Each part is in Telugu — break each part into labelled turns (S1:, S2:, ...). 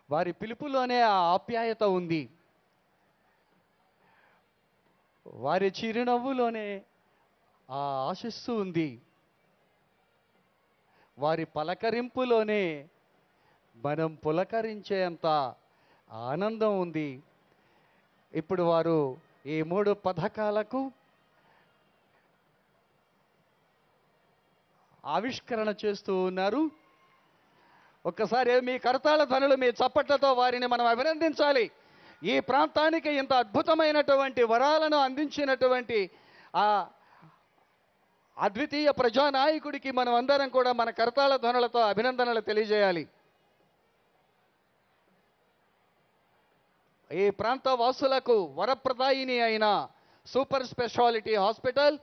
S1: వారి పిలుపులోనే ఆ ఆప్యాయత ఉంది వారి చిరునవ్వులోనే ఆ ఆశస్సు ఉంది వారి పలకరింపులోనే మనం పులకరించేంత ఆనందం ఉంది ఇప్పుడు వారు ఈ మూడు పథకాలకు ఆవిష్కరణ చేస్తూ ఉన్నారు ఒక్కసారి మీ కరతాళ ధనులు మీ చప్పట్లతో వారిని మనం అభినందించాలి ఈ ప్రాంతానికి ఇంత అద్భుతమైనటువంటి వరాలను అందించినటువంటి ఆ అద్వితీయ ప్రజానాయకుడికి మనం అందరం కూడా మన కరతాళ ధ్వనులతో అభినందనలు తెలియజేయాలి ఈ ప్రాంత వాసులకు వరప్రదాయిని అయిన సూపర్ స్పెషాలిటీ హాస్పిటల్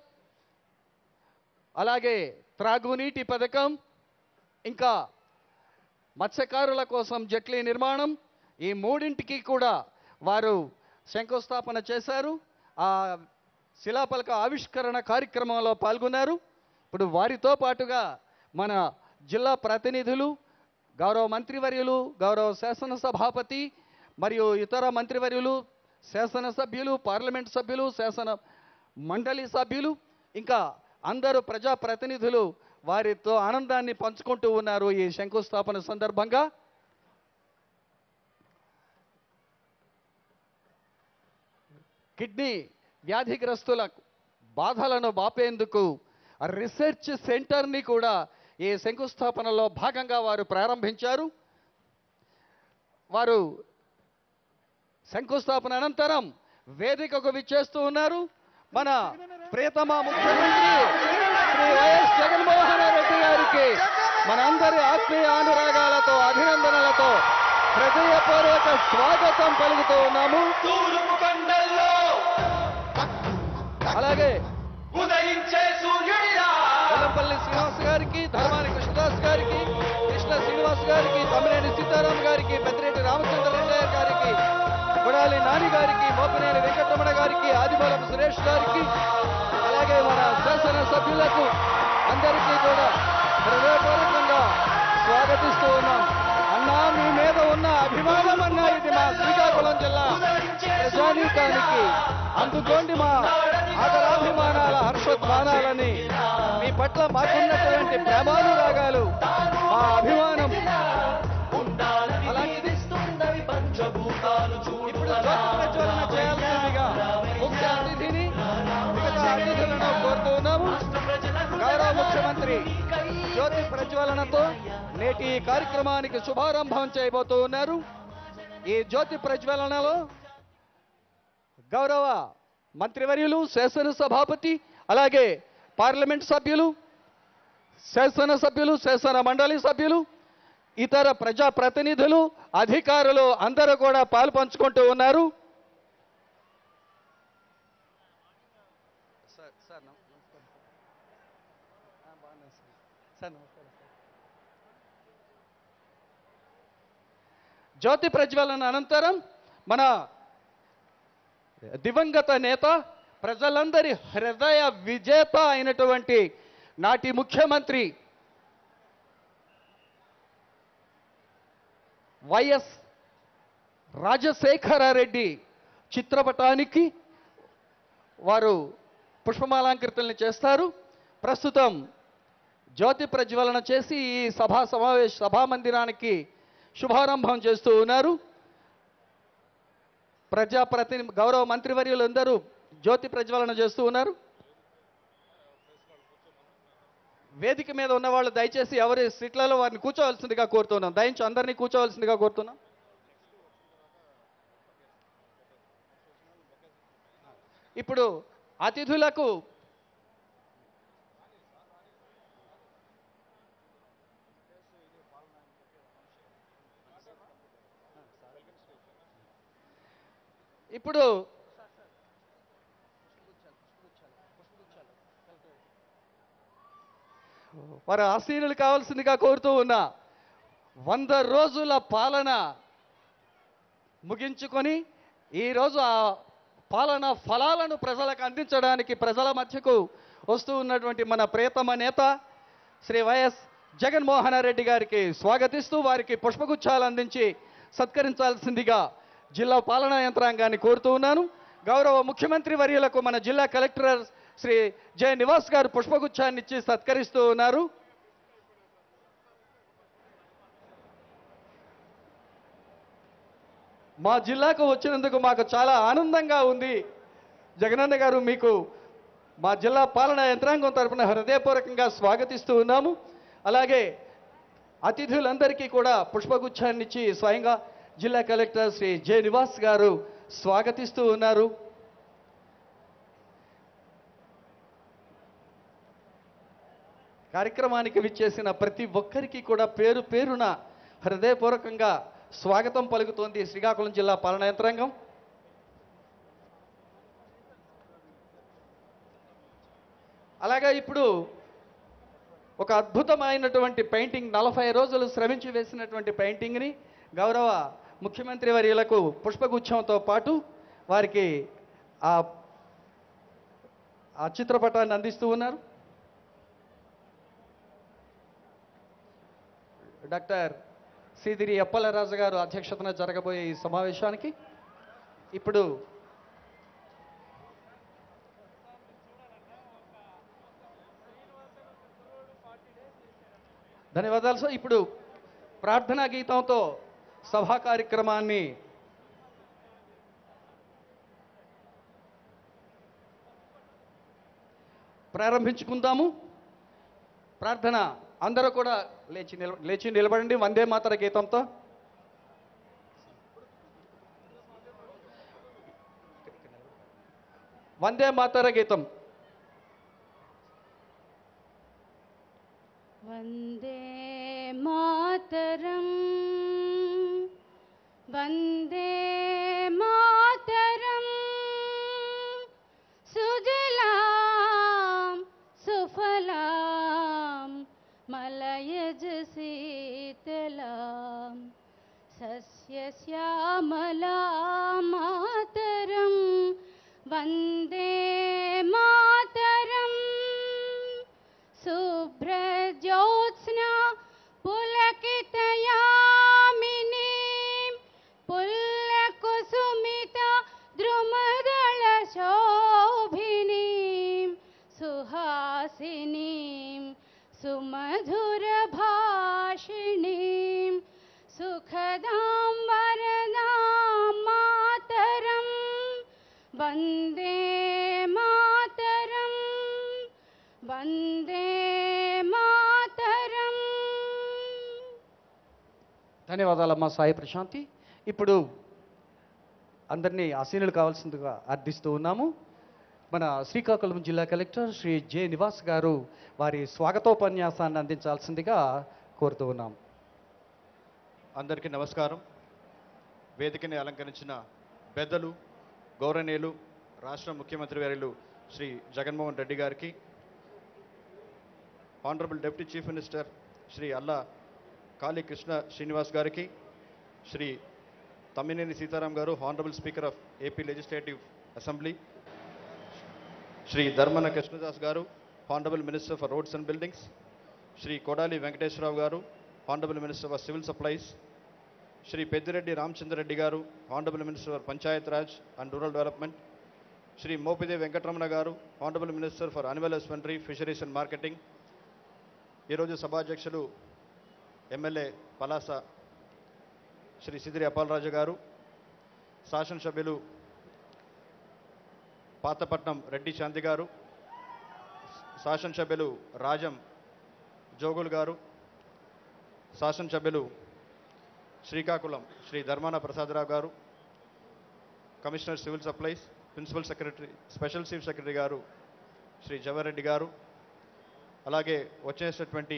S1: అలాగే త్రాగునీటి పథకం ఇంకా మత్స్యకారుల కోసం జట్లీ నిర్మాణం ఈ మూడింటికి కూడా వారు శంకుస్థాపన చేశారు ఆ శిలాపలక ఆవిష్కరణ కార్యక్రమంలో పాల్గొన్నారు ఇప్పుడు వారితో పాటుగా మన జిల్లా ప్రతినిధులు గౌరవ మంత్రివర్యులు గౌరవ శాసనసభాపతి మరియు ఇతర మంత్రివర్యులు శాసనసభ్యులు పార్లమెంట్ సభ్యులు శాసన మండలి సభ్యులు ఇంకా అందరూ ప్రజాప్రతినిధులు వారితో ఆనందాన్ని పంచుకుంటూ ఉన్నారు ఈ శంకుస్థాపన సందర్భంగా కిడ్నీ వ్యాధిగ్రస్తుల బాధలను బాపేందుకు రీసెర్చ్ సెంటర్ని కూడా ఈ శంకుస్థాపనలో భాగంగా వారు ప్రారంభించారు వారు శంకుస్థాపన అనంతరం వేదికకు విచ్చేస్తూ ఉన్నారు మన ప్రియతమ ముఖ్యమంత్రి శ్రీ వైఎస్ జగన్మోహన్ రెడ్డి గారికి మనందరి ఆత్మీయ అనురాగాలతో అభినందనలతో హృదయపూర్వక స్వాగతం పలుకుతూ ఉన్నాము
S2: తూర్పు కొండల్లో
S1: అలాగే
S2: ఉదయించే సూర్యుడిలా
S1: వెల్లంపల్లి శ్రీనివాస్ గారికి ధర్మాని కృష్ణదాస్ గారికి కృష్ణ శ్రీనివాస్ గారికి తమ్మినేని సీతారాం గారికి పెద్దిరెడ్డి రామచంద్రరెడ్డి గారికి గుడాలి నాని గారికి మోపినేని వెంకటరమణ గారికి ఆదిమూలం సురేష్ గారికి అలాగే మన శాసన సభ్యులకు అందరికీ కూడా హృదయపూర్వకంగా స్వాగతిస్తూ ఉన్నాం అన్నా మీ మీద ఉన్న అభిమానం అన్నా ఇది మా శ్రీకాకుళం జిల్లా ప్రజానీకానికి అందుకోండి మా ఆదరాభిమానాల హర్షోద్మానాలని మీ పట్ల మాకున్నటువంటి ప్రేమానురాగాలు మా అభిమానం అలాగే
S2: పంచభూతాలు
S1: ఇప్పుడు జ్యోతి ప్రజ్వలన చేయాల్సిందిగా ముఖ్య అతిథిని మిగతా అతిథులను కోరుతూ ఉన్నాము గౌరవ ముఖ్యమంత్రి జ్యోతి ప్రజ్వలనతో నేటి ఈ కార్యక్రమానికి శుభారంభం చేయబోతూ ఉన్నారు ఈ జ్యోతి ప్రజ్వలనలో గౌరవ మంత్రివర్యులు శాసన సభాపతి అలాగే పార్లమెంట్ సభ్యులు శాసన సభ్యులు శాసన మండలి సభ్యులు ఇతర ప్రజా ప్రతినిధులు అధికారులు అందరూ కూడా పాలు పంచుకుంటూ ఉన్నారు జ్యోతి ప్రజ్వలన అనంతరం మన దివంగత నేత ప్రజలందరి హృదయ విజేత అయినటువంటి నాటి ముఖ్యమంత్రి వైఎస్ రాజశేఖర రెడ్డి చిత్రపటానికి వారు పుష్పమాలంకృతుల్ని చేస్తారు ప్రస్తుతం జ్యోతి ప్రజ్వలన చేసి ఈ సభా సమావేశ సభా మందిరానికి శుభారంభం చేస్తూ ఉన్నారు ప్రజాప్రతి గౌరవ మంత్రివర్యులందరూ జ్యోతి ప్రజ్వలన చేస్తూ ఉన్నారు వేదిక మీద ఉన్న వాళ్ళు దయచేసి ఎవరి సీట్లలో వారిని కూర్చోవలసిందిగా కోరుతున్నాం దయించి అందరినీ కూర్చోవలసిందిగా కోరుతున్నాం ఇప్పుడు అతిథులకు ఇప్పుడు వారు ఆశీనులు కావాల్సిందిగా కోరుతూ ఉన్నా వంద రోజుల పాలన ముగించుకొని ఈరోజు ఆ పాలన ఫలాలను ప్రజలకు అందించడానికి ప్రజల మధ్యకు వస్తూ ఉన్నటువంటి మన ప్రియతమ నేత శ్రీ వైఎస్ జగన్మోహన్ రెడ్డి గారికి స్వాగతిస్తూ వారికి పుష్పగుచ్చాలు అందించి సత్కరించాల్సిందిగా జిల్లా పాలనా యంత్రాంగాన్ని కోరుతూ ఉన్నాను గౌరవ ముఖ్యమంత్రి వర్యులకు మన జిల్లా కలెక్టర్ శ్రీ జయ నివాస్ గారు పుష్పగుచ్చాన్ని ఇచ్చి సత్కరిస్తూ ఉన్నారు మా జిల్లాకు వచ్చినందుకు మాకు చాలా ఆనందంగా ఉంది జగనన్న గారు మీకు మా జిల్లా పాలనా యంత్రాంగం తరపున హృదయపూర్వకంగా స్వాగతిస్తూ ఉన్నాము అలాగే అతిథులందరికీ కూడా పుష్పగుచ్చాన్ని ఇచ్చి స్వయంగా జిల్లా కలెక్టర్ శ్రీ జె నివాస్ గారు స్వాగతిస్తూ ఉన్నారు కార్యక్రమానికి విచ్చేసిన ప్రతి ఒక్కరికి కూడా పేరు పేరున హృదయపూర్వకంగా స్వాగతం పలుకుతోంది శ్రీకాకుళం జిల్లా పాలనా యంత్రాంగం అలాగా ఇప్పుడు ఒక అద్భుతమైనటువంటి పెయింటింగ్ నలభై రోజులు శ్రమించి వేసినటువంటి పెయింటింగ్ని గౌరవ ముఖ్యమంత్రి వర్యులకు పుష్పగుచ్చంతో పాటు వారికి ఆ ఆ చిత్రపటాన్ని అందిస్తూ ఉన్నారు డాక్టర్ సిదిరి అప్పలరాజు గారు అధ్యక్షతన జరగబోయే ఈ సమావేశానికి ఇప్పుడు ధన్యవాదాలు సార్ ఇప్పుడు ప్రార్థనా గీతంతో సభా కార్యక్రమాన్ని ప్రారంభించుకుందాము ప్రార్థన అందరూ కూడా లేచి నిల లేచి నిలబడండి వందే మాతర గీతంతో వందే మాతర గీతం
S3: वन्दे मातरम् वन्दे मातरम् सुजलां सुफलां मलयज शीतलां सस्यश्यामला मातरं वन्दे मातरम् शुभ्रज्योत्स्ना पुलकितयामिनीं पुल्लकुसुमिता द्रुमदलशोभिनीं सुहासिनीं सुमधुरभाषिणीं सुखदां वरदां मातरं वन्दे मातरम् वन्दे मातरम्
S1: ధన్యవాదాలమ్మా సాయి ప్రశాంతి ఇప్పుడు అందరినీ ఆసీనులు కావాల్సిందిగా అర్థిస్తూ ఉన్నాము మన శ్రీకాకుళం జిల్లా కలెక్టర్ శ్రీ జె నివాస్ గారు వారి స్వాగతోపన్యాసాన్ని అందించాల్సిందిగా కోరుతూ ఉన్నాం
S4: అందరికీ నమస్కారం వేదికని అలంకరించిన పెద్దలు గౌరవనీయులు రాష్ట్ర ముఖ్యమంత్రి వర్యులు శ్రీ జగన్మోహన్ రెడ్డి గారికి honourable deputy chief minister Shri Alla Kali Krishna Srinivas గారికి Shri Tammineni Sitaram garu honourable speaker of AP legislative assembly Shri Dharmana Krishnadas garu honourable minister for roads and buildings Shri Kodali Venkateswara Rao garu honourable minister for civil supplies Shri Peddireddy Ramachandra Reddy garu honourable minister for panchayat raj and rural development Shri Mopidevi Venkataramana garu honourable minister for animal husbandry fisheries and marketing ఈరోజు సభాధ్యక్షులు ఎమ్మెల్యే పలాస శ్రీ సిదిరి అప్పాలరాజు గారు శాసనసభ్యులు పాతపట్నం రెడ్డి శాంతి గారు శాసనసభ్యులు రాజం జోగుల్ గారు శాసనసభ్యులు Srikakulam Shri Dharmana Prasada Rao garu commissioner civil supplies principal secretary special chief secretary garu Shri Jawahar Reddy గారు అలాగే వచ్చేటటువంటి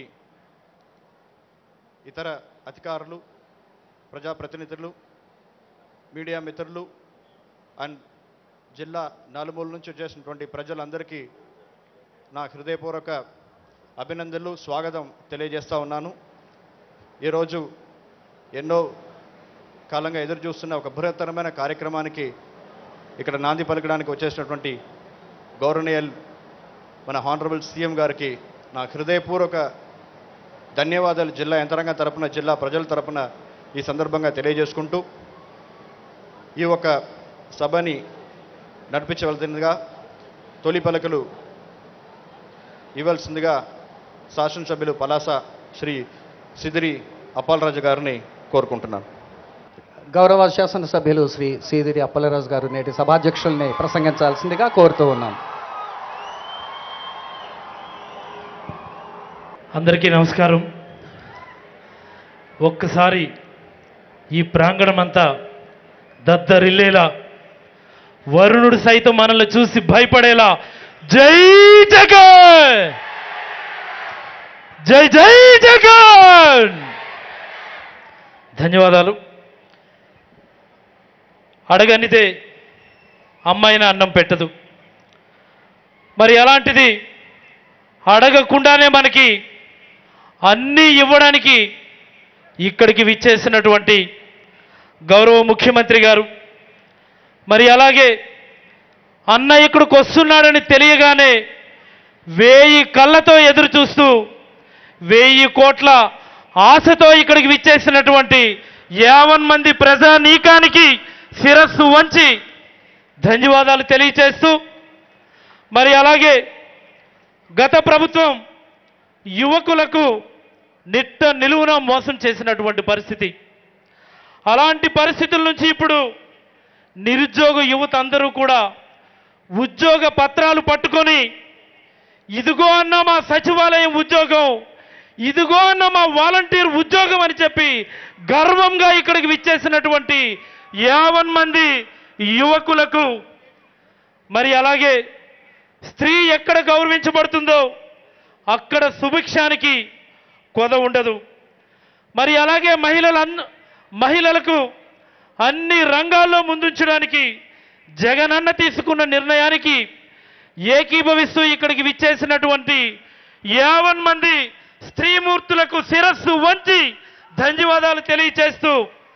S4: ఇతర అధికారులు ప్రజాప్రతినిధులు మీడియా మిత్రులు అండ్ జిల్లా నలుమూల నుంచి వచ్చేసినటువంటి ప్రజలందరికీ నా హృదయపూర్వక అభినందనలు స్వాగతం తెలియజేస్తా ఉన్నాను ఈరోజు ఎన్నో కాలంగా ఎదురు చూస్తున్న ఒక బృహత్తరమైన కార్యక్రమానికి ఇక్కడ నాంది పలకడానికి వచ్చేసినటువంటి గౌరవనీయులు మన హానరబుల్ సీఎం గారికి నా హృదయపూర్వక ధన్యవాదాలు జిల్లా యంత్రాంగం తరపున జిల్లా ప్రజల తరపున ఈ సందర్భంగా తెలియజేసుకుంటూ ఈ ఒక సభని నడిపించవలసిందిగా తొలి పలకలు ఇవ్వాల్సిందిగా శాసనసభ్యులు పలాస శ్రీ సిదిరి అప్పాలరాజు గారిని కోరుకుంటున్నాను
S5: గౌరవ శాసనసభ్యులు శ్రీ సీదిరి అప్పలరాజు గారు నేటి సభాధ్యక్షుల్ని ప్రసంగించాల్సిందిగా కోరుతూ ఉన్నాం
S6: అందరికీ నమస్కారం ఒక్కసారి ఈ ప్రాంగణం అంతా దద్దరిల్లేలా వరుణుడు సైతం మనల్ని చూసి భయపడేలా జై జగన్ జై జై జగన్ ధన్యవాదాలు అడగనిదే అమ్మాయిన అన్నం పెట్టదు మరి అలాంటిది అడగకుండానే మనకి అన్నీ ఇవ్వడానికి ఇక్కడికి విచ్చేసినటువంటి గౌరవ ముఖ్యమంత్రి గారు మరి అలాగే అన్న ఇక్కడికి వస్తున్నాడని తెలియగానే వేయి కళ్ళతో ఎదురు చూస్తూ వెయ్యి కోట్ల ఆశతో ఇక్కడికి విచ్చేసినటువంటి యావన్ మంది ప్రజానీకానికి శిరస్సు వంచి ధన్యవాదాలు తెలియచేస్తూ మరి అలాగే గత ప్రభుత్వం యువకులకు నిట్ట నిలువున మోసం చేసినటువంటి పరిస్థితి అలాంటి పరిస్థితుల నుంచి ఇప్పుడు నిరుద్యోగ యువత అందరూ కూడా ఉద్యోగ పత్రాలు పట్టుకొని ఇదిగో అన్న మా సచివాలయం ఉద్యోగం ఇదిగో అన్న మా వాలంటీర్ ఉద్యోగం అని చెప్పి గర్వంగా ఇక్కడికి విచ్చేసినటువంటి యావన్ మంది యువకులకు మరి అలాగే స్త్రీ ఎక్కడ గౌరవించబడుతుందో అక్కడ సుభిక్షానికి కొద ఉండదు మరి అలాగే మహిళల మహిళలకు అన్ని రంగాల్లో ముందుంచడానికి జగనన్న తీసుకున్న నిర్ణయానికి ఏకీభవిస్తూ ఇక్కడికి విచ్చేసినటువంటి యావన్ మంది స్త్రీమూర్తులకు శిరస్సు వంచి ధన్యవాదాలు తెలియచేస్తూ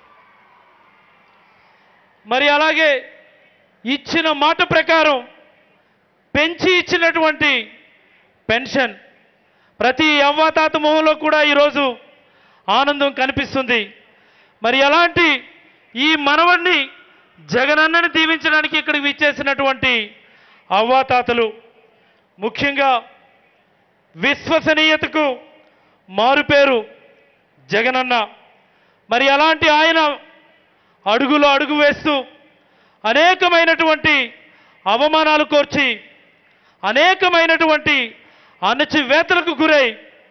S6: మరి అలాగే ఇచ్చిన మాట ప్రకారం పెంచి ఇచ్చినటువంటి పెన్షన్ ప్రతి అవ్వాతాత మొహంలో కూడా ఈరోజు ఆనందం కనిపిస్తుంది మరి అలాంటి ఈ మనవణ్ణి జగనన్నని దీవించడానికి ఇక్కడికి విచ్చేసినటువంటి అవ్వాతాతలు ముఖ్యంగా విశ్వసనీయతకు మారుపేరు జగనన్న మరి అలాంటి ఆయన అడుగులో అడుగు వేస్తూ అనేకమైనటువంటి అవమానాలు కోర్చి అనేకమైనటువంటి అణచివేతలకు గురై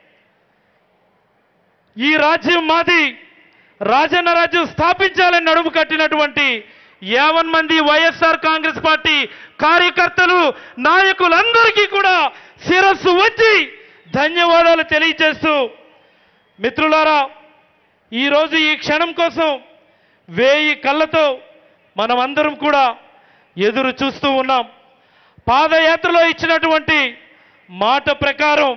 S6: ఈ రాజ్యం మాది రాజన్న రాజ్యం స్థాపించాలని నడుము కట్టినటువంటి యావన్ మంది వైఎస్ఆర్ కాంగ్రెస్ పార్టీ కార్యకర్తలు నాయకులందరికీ కూడా శిరస్సు వచ్చి ధన్యవాదాలు తెలియజేస్తూ మిత్రులారా ఈరోజు ఈ క్షణం కోసం వేయి కళ్ళతో మనమందరం కూడా ఎదురు చూస్తూ ఉన్నాం పాదయాత్రలో ఇచ్చినటువంటి మాట ప్రకారం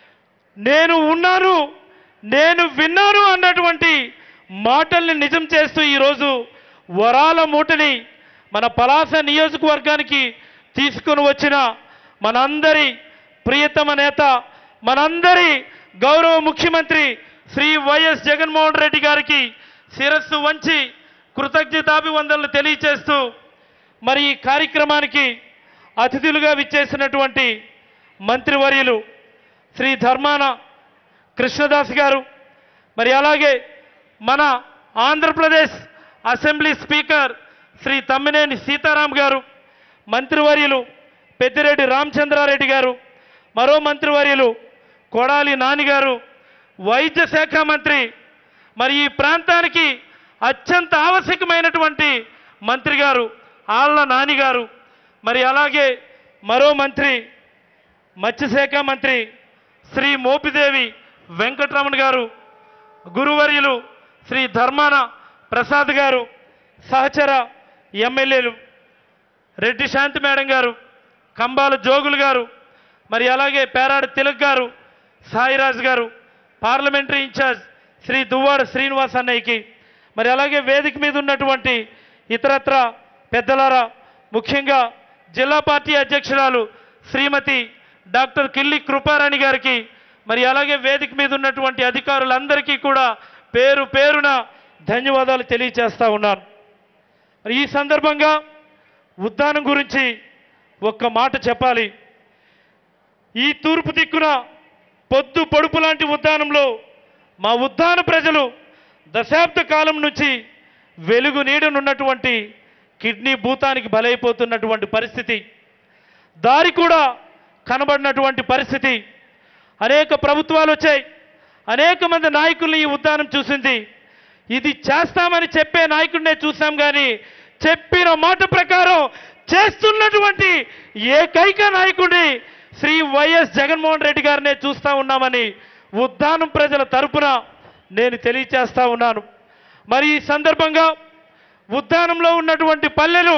S6: నేను ఉన్నాను నేను విన్నాను అన్నటువంటి మాటల్ని నిజం చేస్తూ ఈరోజు వరాల మూటని మన పలాస నియోజకవర్గానికి తీసుకొని వచ్చిన మనందరి ప్రియతమ నేత మనందరి గౌరవ ముఖ్యమంత్రి శ్రీ వైఎస్ జగన్మోహన్ రెడ్డి గారికి శిరస్సు వంచి కృతజ్ఞతాభివందనలు తెలియచేస్తూ మరి ఈ కార్యక్రమానికి అతిథులుగా విచ్చేసినటువంటి మంత్రివర్యులు శ్రీ ధర్మాన కృష్ణదాస్ గారు మరి అలాగే మన ఆంధ్రప్రదేశ్ అసెంబ్లీ స్పీకర్ శ్రీ తమ్మినేని సీతారాం గారు మంత్రివర్యులు పెద్దిరెడ్డి రామచంద్రారెడ్డి గారు మరో మంత్రివర్యులు కొడాలి నాని గారు వైద్య శాఖ మంత్రి మరి ఈ ప్రాంతానికి అత్యంత ఆవశ్యకమైనటువంటి మంత్రి గారు ఆళ్ల నాని గారు మరి అలాగే మరో మంత్రి మత్స్యశాఖ మంత్రి శ్రీ మోపిదేవి వెంకటరమణ గారు గురువర్యులు శ్రీ ధర్మాన ప్రసాద్ గారు సహచర ఎమ్మెల్యేలు రెడ్డి శాంతి మేడం గారు కంబాల జోగులు గారు మరి అలాగే పేరాడ తిలక్ గారు సాయిరాజ్ గారు పార్లమెంటరీ ఇన్ఛార్జ్ శ్రీ దువ్వాడ శ్రీనివాస్ అన్నయ్యకి మరి అలాగే వేదిక మీద ఉన్నటువంటి ఇతరత్ర పెద్దలారా ముఖ్యంగా జిల్లా పార్టీ అధ్యక్షురాలు శ్రీమతి డాక్టర్ కిల్లి కృపారాణి గారికి మరి అలాగే వేదిక మీద ఉన్నటువంటి అధికారులందరికీ కూడా పేరు పేరున ధన్యవాదాలు తెలియచేస్తా ఉన్నాను మరి ఈ సందర్భంగా ఉద్దానం గురించి ఒక్క మాట చెప్పాలి ఈ తూర్పు దిక్కున పొద్దు పొడుపు లాంటి ఉద్దానంలో మా ఉద్దాన ప్రజలు దశాబ్ద కాలం నుంచి వెలుగు నీడనున్నటువంటి కిడ్నీ భూతానికి బలైపోతున్నటువంటి పరిస్థితి దారి కూడా కనబడినటువంటి పరిస్థితి అనేక ప్రభుత్వాలు వచ్చాయి అనేక మంది నాయకుల్ని ఈ ఉద్దానం చూసింది ఇది చేస్తామని చెప్పే నాయకుడినే చూసాం కానీ చెప్పిన మాట ప్రకారం చేస్తున్నటువంటి ఏకైక నాయకుడిని శ్రీ వైఎస్ జగన్మోహన్ రెడ్డి గారినే చూస్తా ఉన్నామని ఉద్దానం ప్రజల తరపున నేను తెలియచేస్తా ఉన్నాను మరి ఈ సందర్భంగా ఉద్దానంలో ఉన్నటువంటి పల్లెలు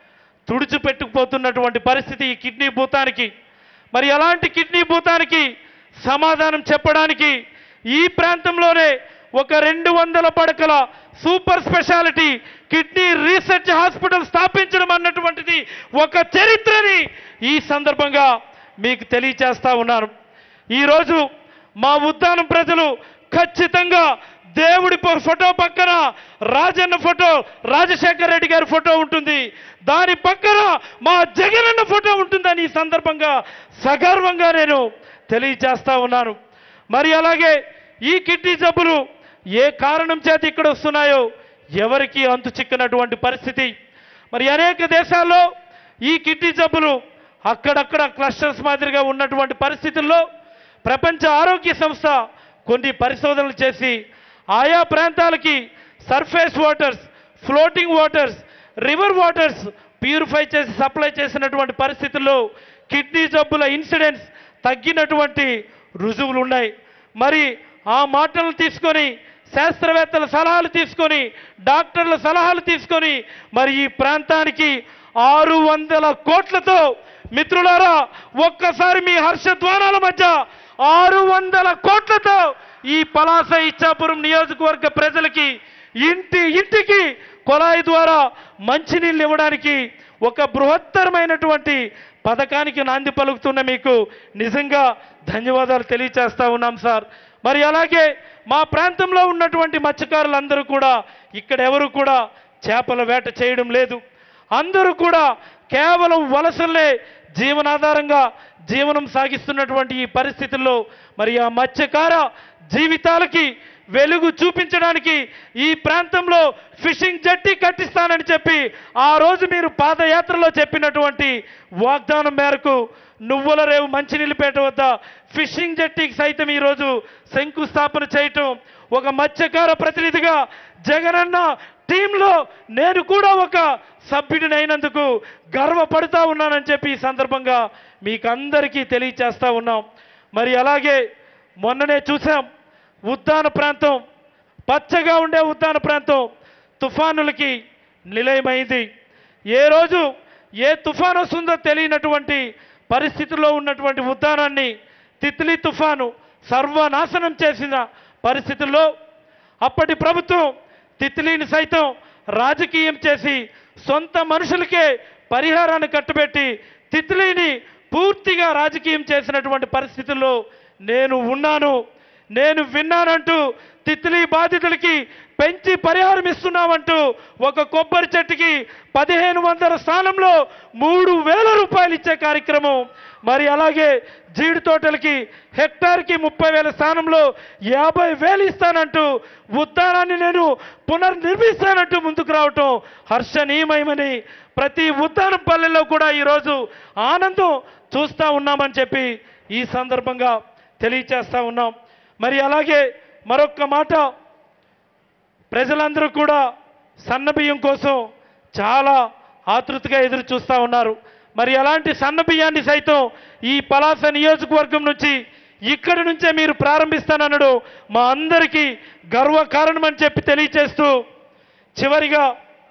S6: తుడిచిపెట్టుకుపోతున్నటువంటి పరిస్థితి ఈ కిడ్నీ భూతానికి మరి అలాంటి కిడ్నీ భూతానికి సమాధానం చెప్పడానికి ఈ ప్రాంతంలోనే ఒక రెండు వందల పడకల super speciality kidney research hospital స్థాపించడం అన్నటువంటిది ఒక చరిత్రని ఈ సందర్భంగా మీకు తెలియచేస్తా ఉన్నాను ఈరోజు మా ఉద్దానం ప్రజలు ఖచ్చితంగా దేవుడి ప- ఫోటో పక్కన రాజన్న ఫోటో రాజశేఖర రెడ్డి గారి ఫోటో ఉంటుంది దాని పక్కన మా జగనన్న ఫోటో ఉంటుందని ఈ సందర్భంగా సగర్వంగా నేను తెలియజేస్తా ఉన్నాను మరి అలాగే ఈ కిడ్నీ జబ్బులు ఏ కారణం చేత ఇక్కడ వస్తున్నాయో ఎవరికి అంతు చిక్కనటువంటి పరిస్థితి మరి అనేక దేశాల్లో ఈ కిడ్నీ జబ్బులు అక్కడక్కడ క్లస్టర్స్ మాదిరిగా ఉన్నటువంటి పరిస్థితుల్లో ప్రపంచ ఆరోగ్య సంస్థ కొన్ని పరిశోధనలు చేసి ఆయా ప్రాంతాలకి surface waters floating waters river waters purify చేసి సప్లై చేసినటువంటి పరిస్థితుల్లో కిడ్నీ జబ్బుల ఇన్సిడెంట్స్ తగ్గినటువంటి రుజువులు ఉన్నాయి మరి ఆ మాటలను తీసుకొని శాస్త్రవేత్తల సలహాలు తీసుకొని డాక్టర్ల సలహాలు తీసుకొని మరి ఈ ప్రాంతానికి ఆరు వందల కోట్లతో మిత్రులారా ఒక్కసారి మీ హర్షధ్వానాల మధ్య ఆరు వందల కోట్లతో ఈ పలాస ఇచ్చాపురం నియోజకవర్గ ప్రజలకి ఇంటి ఇంటికి కొలాయి ద్వారా మంచినీళ్ళు ఇవ్వడానికి ఒక బృహత్తరమైనటువంటి పథకానికి నాంది పలుకుతున్న మీకు నిజంగా ధన్యవాదాలు తెలియచేస్తా ఉన్నాం సార్ మరి అలాగే మా ప్రాంతంలో ఉన్నటువంటి మత్స్యకారులందరూ కూడా ఇక్కడ ఎవరు కూడా చేపల వేట చేయడం లేదు అందరూ కూడా కేవలం వలసలే జీవనాధారంగా జీవనం సాగిస్తున్నటువంటి ఈ పరిస్థితుల్లో మరి ఆ మత్స్యకార జీవితాలకి వెలుగు చూపించడానికి ఈ ప్రాంతంలో ఫిషింగ్ జట్టి కట్టిస్తానని చెప్పి ఆ రోజు మీరు పాదయాత్రలో చెప్పినటువంటి వాగ్దానం మేరకు నువ్వుల రేవు మంచినీళ్ళపేట వద్ద ఫిషింగ్ జట్టికి సైతం ఈరోజు శంకుస్థాపన చేయటం ఒక మత్స్యకార ప్రతినిధిగా జగనన్న టీంలో నేను కూడా ఒక సభ్యుడిని అయినందుకు గర్వపడుతూ ఉన్నానని చెప్పి ఈ సందర్భంగా మీకు అందరికీ తెలియచేస్తా ఉన్నాం మరి అలాగే మొన్ననే చూసాం ఉద్దాన ప్రాంతం పచ్చగా ఉండే ఉద్దాన ప్రాంతం తుఫానులకి నిలయమైంది ఏ రోజు ఏ తుఫాను వస్తుందో తెలియనటువంటి పరిస్థితుల్లో ఉన్నటువంటి ఉద్దానాన్ని తిత్లీ తుఫాను సర్వనాశనం చేసిన పరిస్థితుల్లో అప్పటి ప్రభుత్వం తిత్లీని సైతం రాజకీయం చేసి సొంత మనుషులకే పరిహారాన్ని కట్టబెట్టి తిత్లీని పూర్తిగా రాజకీయం చేసినటువంటి పరిస్థితుల్లో నేను ఉన్నాను నేను విన్నానంటూ తిత్లీ బాధితులకి పెంచి పరిహారం ఇస్తున్నామంటూ ఒక కొబ్బరి చెట్టుకి పదిహేను వందల స్థానంలో మూడు వేల రూపాయలు ఇచ్చే కార్యక్రమం మరి అలాగే జీడి తోటలకి హెక్టార్కి ముప్పై వేల స్థానంలో యాభై వేలు ఇస్తానంటూ ఉద్దానాన్ని నేను పునర్నిర్మిస్తానంటూ ముందుకు రావటం హర్షణీయమయమని ప్రతి ఉద్దానం పల్లెల్లో కూడా ఈరోజు ఆనందం చూస్తూ ఉన్నామని చెప్పి ఈ సందర్భంగా తెలియచేస్తా ఉన్నాం మరి అలాగే మరొక్క మాట ప్రజలందరూ కూడా సన్నబియ్యం కోసం చాలా ఆతృతగా ఎదురు చూస్తూ ఉన్నారు మరి అలాంటి సన్న బియ్యాన్ని సైతం ఈ పలాస నియోజకవర్గం నుంచి ఇక్కడి నుంచే మీరు ప్రారంభిస్తానన్నాడు మా అందరికీ గర్వకారణం అని చెప్పి తెలియచేస్తూ చివరిగా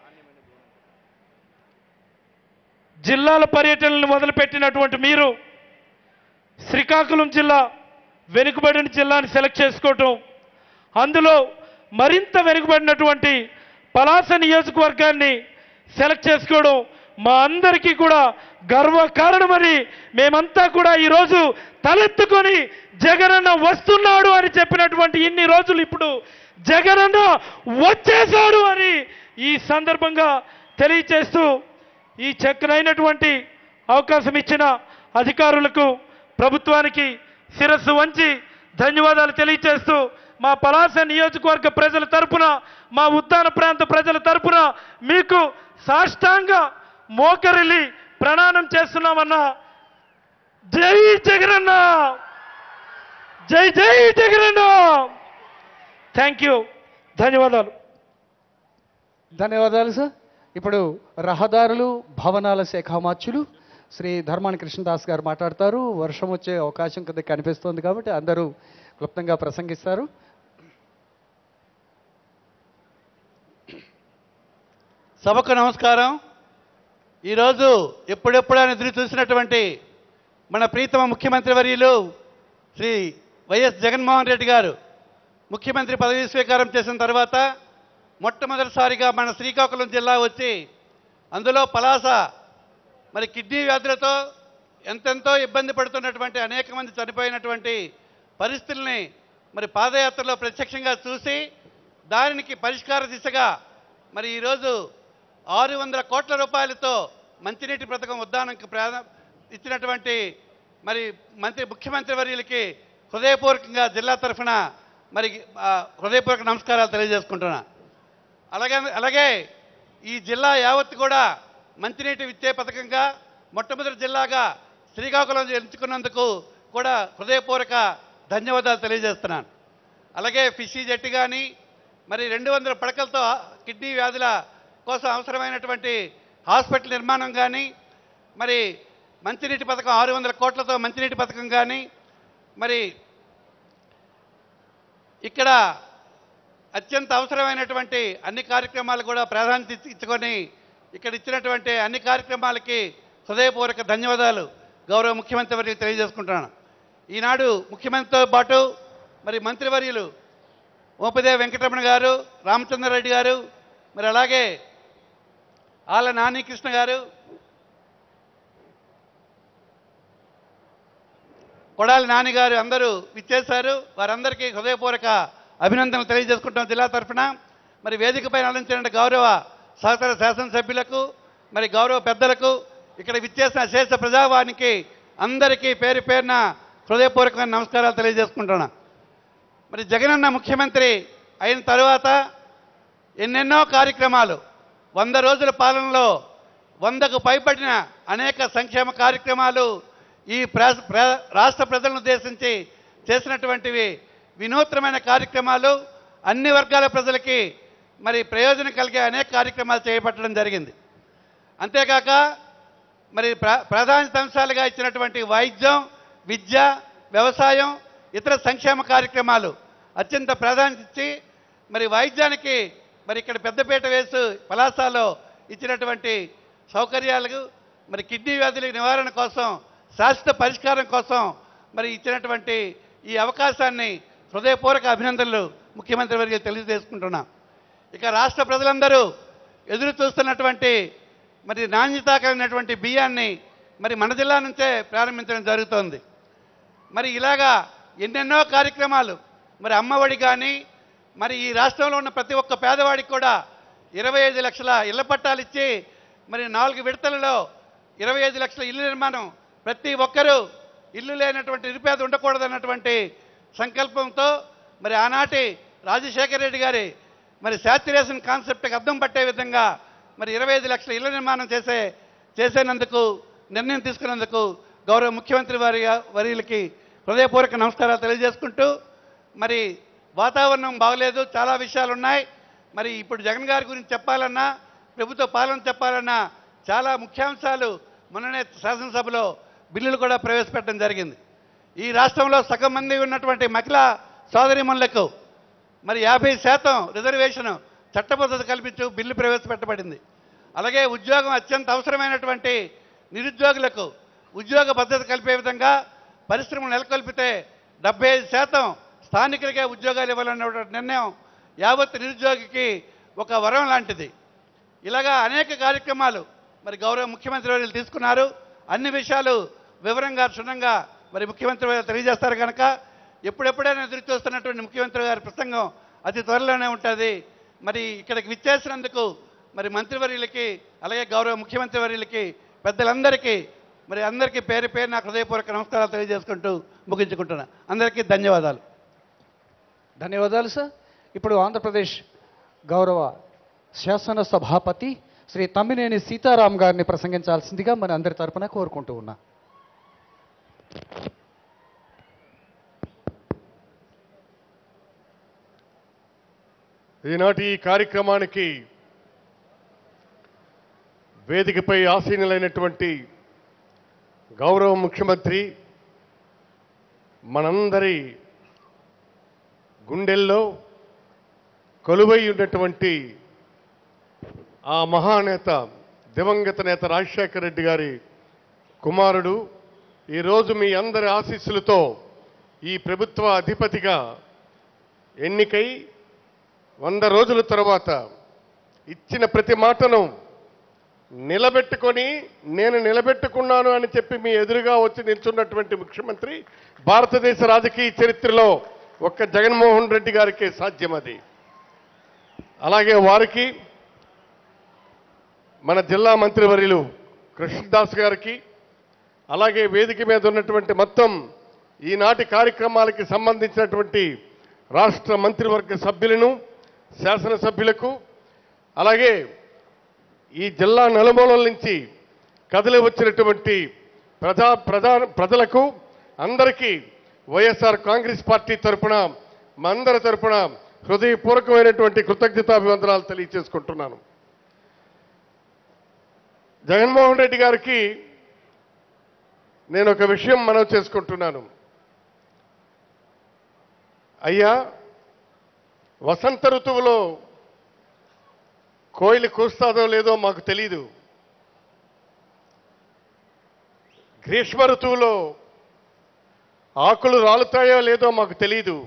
S6: జిల్లాల పర్యటనలను మొదలుపెట్టినటువంటి మీరు శ్రీకాకుళం జిల్లా వెనుకబడిన జిల్లాని సెలెక్ట్ చేసుకోవటం అందులో మరింత వెనుకబడినటువంటి పలాస నియోజకవర్గాన్ని సెలెక్ట్ చేసుకోవడం మా అందరికీ కూడా గర్వ కారణమని మేమంతా కూడా ఈరోజు తలెత్తుకొని జగనన్న వస్తున్నాడు అని చెప్పినటువంటి ఇన్ని రోజులు ఇప్పుడు జగనన్న వచ్చేశాడు అని ఈ సందర్భంగా తెలియచేస్తూ ఈ చక్కనైనటువంటి అవకాశం ఇచ్చిన అధికారులకు ప్రభుత్వానికి శిరస్సు వంచి ధన్యవాదాలు తెలియచేస్తూ మా పలాస నియోజకవర్గ ప్రజల తరపున మా ఉద్దాన ప్రాంత ప్రజల తరపున మీకు సాష్టాంగ మోకరిల్లి ప్రణాళం చేస్తున్నామన్నా జై జగనన్న జై జై జగనన్న థ్యాంక్ యూ ధన్యవాదాలు
S5: ధన్యవాదాలు సార్ ఇప్పుడు రహదారులు భవనాల శాఖ మార్చులు శ్రీ ధర్మాన కృష్ణదాస్ గారు మాట్లాడతారు వర్షం వచ్చే అవకాశం కొద్దిగా కనిపిస్తోంది కాబట్టి అందరూ క్లుప్తంగా ప్రసంగిస్తారు
S7: సభకు నమస్కారం ఈరోజు ఎప్పుడెప్పుడని ఎదురు చూసినటువంటి మన ప్రీతమ ముఖ్యమంత్రి వర్యులు శ్రీ వైఎస్ జగన్మోహన్ రెడ్డి గారు ముఖ్యమంత్రి పదవీ స్వీకారం చేసిన తర్వాత మొట్టమొదటిసారిగా మన శ్రీకాకుళం జిల్లా వచ్చి అందులో పలాస మరి కిడ్నీ వ్యాధులతో ఎంతెంతో ఇబ్బంది పడుతున్నటువంటి అనేక మంది చనిపోయినటువంటి పరిస్థితుల్ని మరి పాదయాత్రలో ప్రత్యక్షంగా చూసి దానికి పరిష్కార దిశగా మరి ఈరోజు ఆరు వందల కోట్ల రూపాయలతో మంచినీటి పథకం ఉద్దానంకి ప్రాధ ఇచ్చినటువంటి మరి మంత్రి ముఖ్యమంత్రి వర్యులకి హృదయపూర్వకంగా జిల్లా తరఫున మరి ఆ, హృదయపూర్వక నమస్కారాలు తెలియజేసుకుంటున్నా అలాగే అలాగే ఈ జిల్లా యావత్తు కూడా మంచినీటి విచ్చే పథకంగా మొట్టమొదటి జిల్లాగా శ్రీకాకుళం ఎంచుకున్నందుకు కూడా హృదయపూర్వక ధన్యవాదాలు తెలియజేస్తున్నాను అలాగే ఫిషీ జట్టి కానీ మరి రెండు వందల పడకలతో కిడ్నీ వ్యాధుల కోసం అవసరమైనటువంటి హాస్పిటల్ నిర్మాణం కానీ మరి మంచినీటి పథకం ఆరు వందల కోట్లతో మంచినీటి పథకం కానీ మరి ఇక్కడ అత్యంత అవసరమైనటువంటి అన్ని కార్యక్రమాలు కూడా ప్రాధాన్యత ఇచ్చి- ఇచ్చుకొని ఇక్కడ ఇచ్చినటువంటి అన్ని కార్యక్రమాలకి హృదయపూర్వక ధన్యవాదాలు గౌరవ ముఖ్యమంత్రి వర్యులు తెలియజేసుకుంటున్నాను ఈనాడు ముఖ్యమంత్రితో పాటు మరి మంత్రివర్యులు మోపదేవి వెంకటరమణ గారు రామచంద్రారెడ్డి గారు మరి అలాగే ఆల నానీకృష్ణ గారు కొడాలి నాని గారు అందరూ విచ్చేశారు వారందరికీ హృదయపూర్వక అభినందనలు తెలియజేసుకుంటాం జిల్లా తరఫున మరి వేదికపై అందించిన గౌరవ సహకార శాసనసభ్యులకు మరి గౌరవ పెద్దలకు ఇక్కడ విచ్చేసిన శేష ప్రజావానికి అందరికీ పేరు పేరున హృదయపూర్వకమైన నమస్కారాలు తెలియజేసుకుంటున్నా మరి జగనన్న ముఖ్యమంత్రి అయిన తరువాత ఎన్నెన్నో కార్యక్రమాలు వంద రోజుల పాలనలో వందకు పైబడిన అనేక సంక్షేమ కార్యక్రమాలు ఈ ప్రా- ప్రా- రాష్ట్ర ప్రజలను ఉద్దేశించి చేసినటువంటివి వినూత్నమైన కార్యక్రమాలు అన్ని వర్గాల ప్రజలకి మరి ప్రయోజనం కలిగే అనేక కార్యక్రమాలు చేపట్టడం జరిగింది అంతేకాక మరి ప్రా ప్రాధాన్యత అంశాలుగా ఇచ్చినటువంటి వైద్యం విద్య వ్యవసాయం ఇతర సంక్షేమ కార్యక్రమాలు అత్యంత ప్రాధాన్యత ఇచ్చి మరి వైద్యానికి మరి ఇక్కడ పెద్దపీట వేసు పలాసాలో ఇచ్చినటువంటి సౌకర్యాలకు మరి కిడ్నీ వ్యాధుల నివారణ కోసం శాశ్వత పరిష్కారం కోసం మరి ఇచ్చినటువంటి ఈ అవకాశాన్ని హృదయపూర్వక అభినందనలు ముఖ్యమంత్రి వర్గం తెలియజేసుకుంటున్నాం ఇక రాష్ట్ర ప్రజలందరూ ఎదురు చూస్తున్నటువంటి మరి నాణ్యత కలిగినటువంటి బియ్యాన్ని మరి మన జిల్లా నుంచే ప్రారంభించడం జరుగుతోంది మరి ఇలాగా ఎన్నెన్నో కార్యక్రమాలు మరి అమ్మఒడి కానీ మరి ఈ రాష్ట్రంలో ఉన్న ప్రతి ఒక్క పేదవాడికి కూడా ఇరవై ఐదు లక్షల ఇళ్ల పట్టాలు ఇచ్చి మరి నాలుగు విడతలలో ఇరవై ఐదు లక్షల ఇల్లు నిర్మాణం ప్రతి ఒక్కరూ ఇల్లు లేనటువంటి నిరుపేద ఉండకూడదన్నటువంటి సంకల్పంతో మరి ఆనాటి రాజశేఖర రెడ్డి గారి మరి శాచ్యురేషన్ కాన్సెప్ట్కి అర్థం పట్టే విధంగా మరి ఇరవై ఐదు లక్షల ఇళ్ల నిర్మాణం చేసే చేసేనందుకు నిర్ణయం తీసుకున్నందుకు గౌరవ ముఖ్యమంత్రి వారి వర్యులకి హృదయపూర్వక నమస్కారాలు తెలియజేసుకుంటూ మరి వాతావరణం బాగలేదు చాలా విషయాలు ఉన్నాయి మరి ఇప్పుడు జగన్ గారి గురించి చెప్పాలన్నా ప్రభుత్వ పాలన చెప్పాలన్నా చాలా ముఖ్యాంశాలు మొన్ననే శాసనసభలో బిల్లులు కూడా ప్రవేశపెట్టడం జరిగింది ఈ రాష్ట్రంలో సగం మంది ఉన్నటువంటి మహిళా సోదరిమణులకు మరి యాభై శాతం రిజర్వేషన్ చట్టబద్ధత కల్పించు బిల్లు ప్రవేశపెట్టబడింది అలాగే ఉద్యోగం అత్యంత అవసరమైనటువంటి నిరుద్యోగులకు ఉద్యోగ భద్రత కలిపే విధంగా పరిశ్రమలు నెలకొల్పితే డెబ్బై ఐదు శాతం స్థానికులకే ఉద్యోగాలు ఇవ్వాలన్న నిర్ణయం యావత్ నిరుద్యోగికి ఒక వరం లాంటిది ఇలాగా అనేక కార్యక్రమాలు మరి గౌరవ ముఖ్యమంత్రి వర్యులు తీసుకున్నారు అన్ని విషయాలు వివరంగా క్షుణ్ణంగా మరి ముఖ్యమంత్రి వారు తెలియజేస్తారు కనుక ఎప్పుడెప్పుడైనా ఎదురు చూస్తున్నటువంటి ముఖ్యమంత్రి గారి ప్రసంగం అతి త్వరలోనే ఉంటుంది మరి ఇక్కడికి విచ్చేసినందుకు మరి మంత్రివర్యులకి అలాగే గౌరవ ముఖ్యమంత్రి వర్యులకి పెద్దలందరికీ మరి అందరికీ పేరు పేరు నాకు హృదయపూర్వక నమస్కారాలు తెలియజేసుకుంటూ ముగించుకుంటున్నా అందరికీ ధన్యవాదాలు
S5: ధన్యవాదాలు సార్ ఇప్పుడు ఆంధ్రప్రదేశ్ గౌరవ శాసన సభాపతి శ్రీ తమ్మినేని సీతారాం గారిని ప్రసంగించాల్సిందిగా మన అందరి తరపున కోరుకుంటూ ఉన్నా
S8: ఈనాటి ఈ కార్యక్రమానికి వేదికపై ఆసీనులైనటువంటి గౌరవ ముఖ్యమంత్రి మనందరి గుండెల్లో కొలువై ఉన్నటువంటి ఆ మహానేత దివంగత నేత రాజశేఖర రెడ్డి గారి కుమారుడు ఈరోజు మీ అందరి ఆశీస్సులతో ఈ ప్రభుత్వ అధిపతిగా ఎన్నికై వంద రోజుల తర్వాత ఇచ్చిన ప్రతి మాటను నిలబెట్టుకొని నేను నిలబెట్టుకున్నాను అని చెప్పి మీ ఎదురుగా వచ్చి నిల్చున్నటువంటి ముఖ్యమంత్రి భారతదేశ రాజకీయ చరిత్రలో ఒక్క జగన్మోహన్ రెడ్డి గారికే సాధ్యం అది అలాగే వారికి మన జిల్లా మంత్రివర్యులు కృష్ణదాస్ గారికి అలాగే వేదిక మీద ఉన్నటువంటి మొత్తం ఈనాటి కార్యక్రమాలకి సంబంధించినటువంటి రాష్ట్ర మంత్రివర్గ సభ్యులను శాసనసభ్యులకు అలాగే ఈ జిల్లా నలుమూలల నుంచి కదిలి వచ్చినటువంటి ప్రజా ప్రజా ప్రజలకు అందరికీ వైఎస్ఆర్ కాంగ్రెస్ పార్టీ తరపున మా అందరి తరపున హృదయపూర్వకమైనటువంటి కృతజ్ఞతాభివందనాలు తెలియజేసుకుంటున్నాను జగన్మోహన్ రెడ్డి గారికి నేను ఒక విషయం మనవి చేసుకుంటున్నాను అయ్యా వసంత ఋతువులో కోయిలు కూస్తాదో లేదో మాకు తెలీదు గ్రీష్మ ఋతువులో ఆకులు రాలుతాయో లేదో మాకు తెలీదు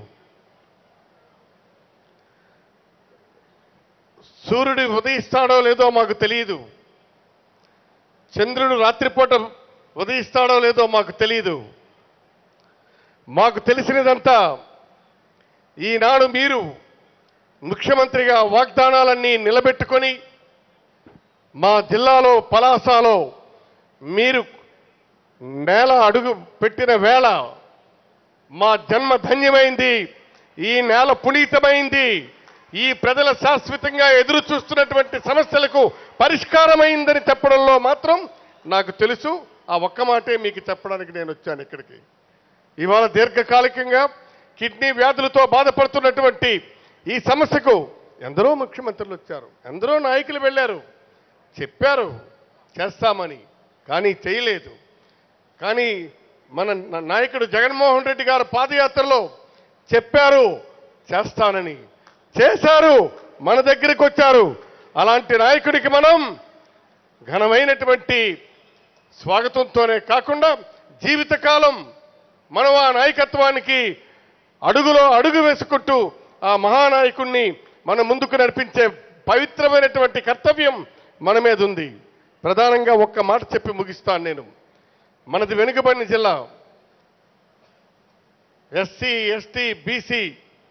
S8: సూర్యుడు ఉదయిస్తాడో లేదో మాకు తెలియదు చంద్రుడు రాత్రిపూట ఉదయిస్తాడో లేదో మాకు తెలియదు మాకు తెలిసినదంతా ఈనాడు మీరు ముఖ్యమంత్రిగా వాగ్దానాలన్నీ నిలబెట్టుకొని మా జిల్లాలో పలాసలో మీరు నేల అడుగు పెట్టిన వేళ మా జన్మ ధన్యమైంది ఈ నేల పునీతమైంది ఈ ప్రజల శాశ్వతంగా ఎదురు చూస్తున్నటువంటి సమస్యలకు పరిష్కారమైందని చెప్పడంలో మాత్రం నాకు తెలుసు ఆ ఒక్క మాటే మీకు చెప్పడానికి నేను వచ్చాను ఇక్కడికి ఇవాళ దీర్ఘకాలికంగా కిడ్నీ వ్యాధులతో బాధపడుతున్నటువంటి ఈ సమస్యకు ఎందరో ముఖ్యమంత్రులు వచ్చారు ఎందరో నాయకులు వెళ్ళారు చెప్పారు చేస్తామని కానీ చేయలేదు కానీ మన నా- నాయకుడు జగన్మోహన్ రెడ్డి గారు పాదయాత్రలో చెప్పారు చేస్తానని చేశారు మన దగ్గరికి వచ్చారు అలాంటి నాయకుడికి మనం ఘనమైనటువంటి స్వాగతంతోనే కాకుండా జీవితకాలం మనం ఆ నాయకత్వానికి అడుగులో అడుగు వేసుకుంటూ ఆ మహానాయకుణ్ణి మన ముందుకు నడిపించే పవిత్రమైనటువంటి కర్తవ్యం మన మీద ఉంది ప్రధానంగా ఒక్క మాట చెప్పి ముగిస్తాను నేను మనది వెనుకబడిన జిల్లా ఎస్సీ ఎస్టీ బీసీ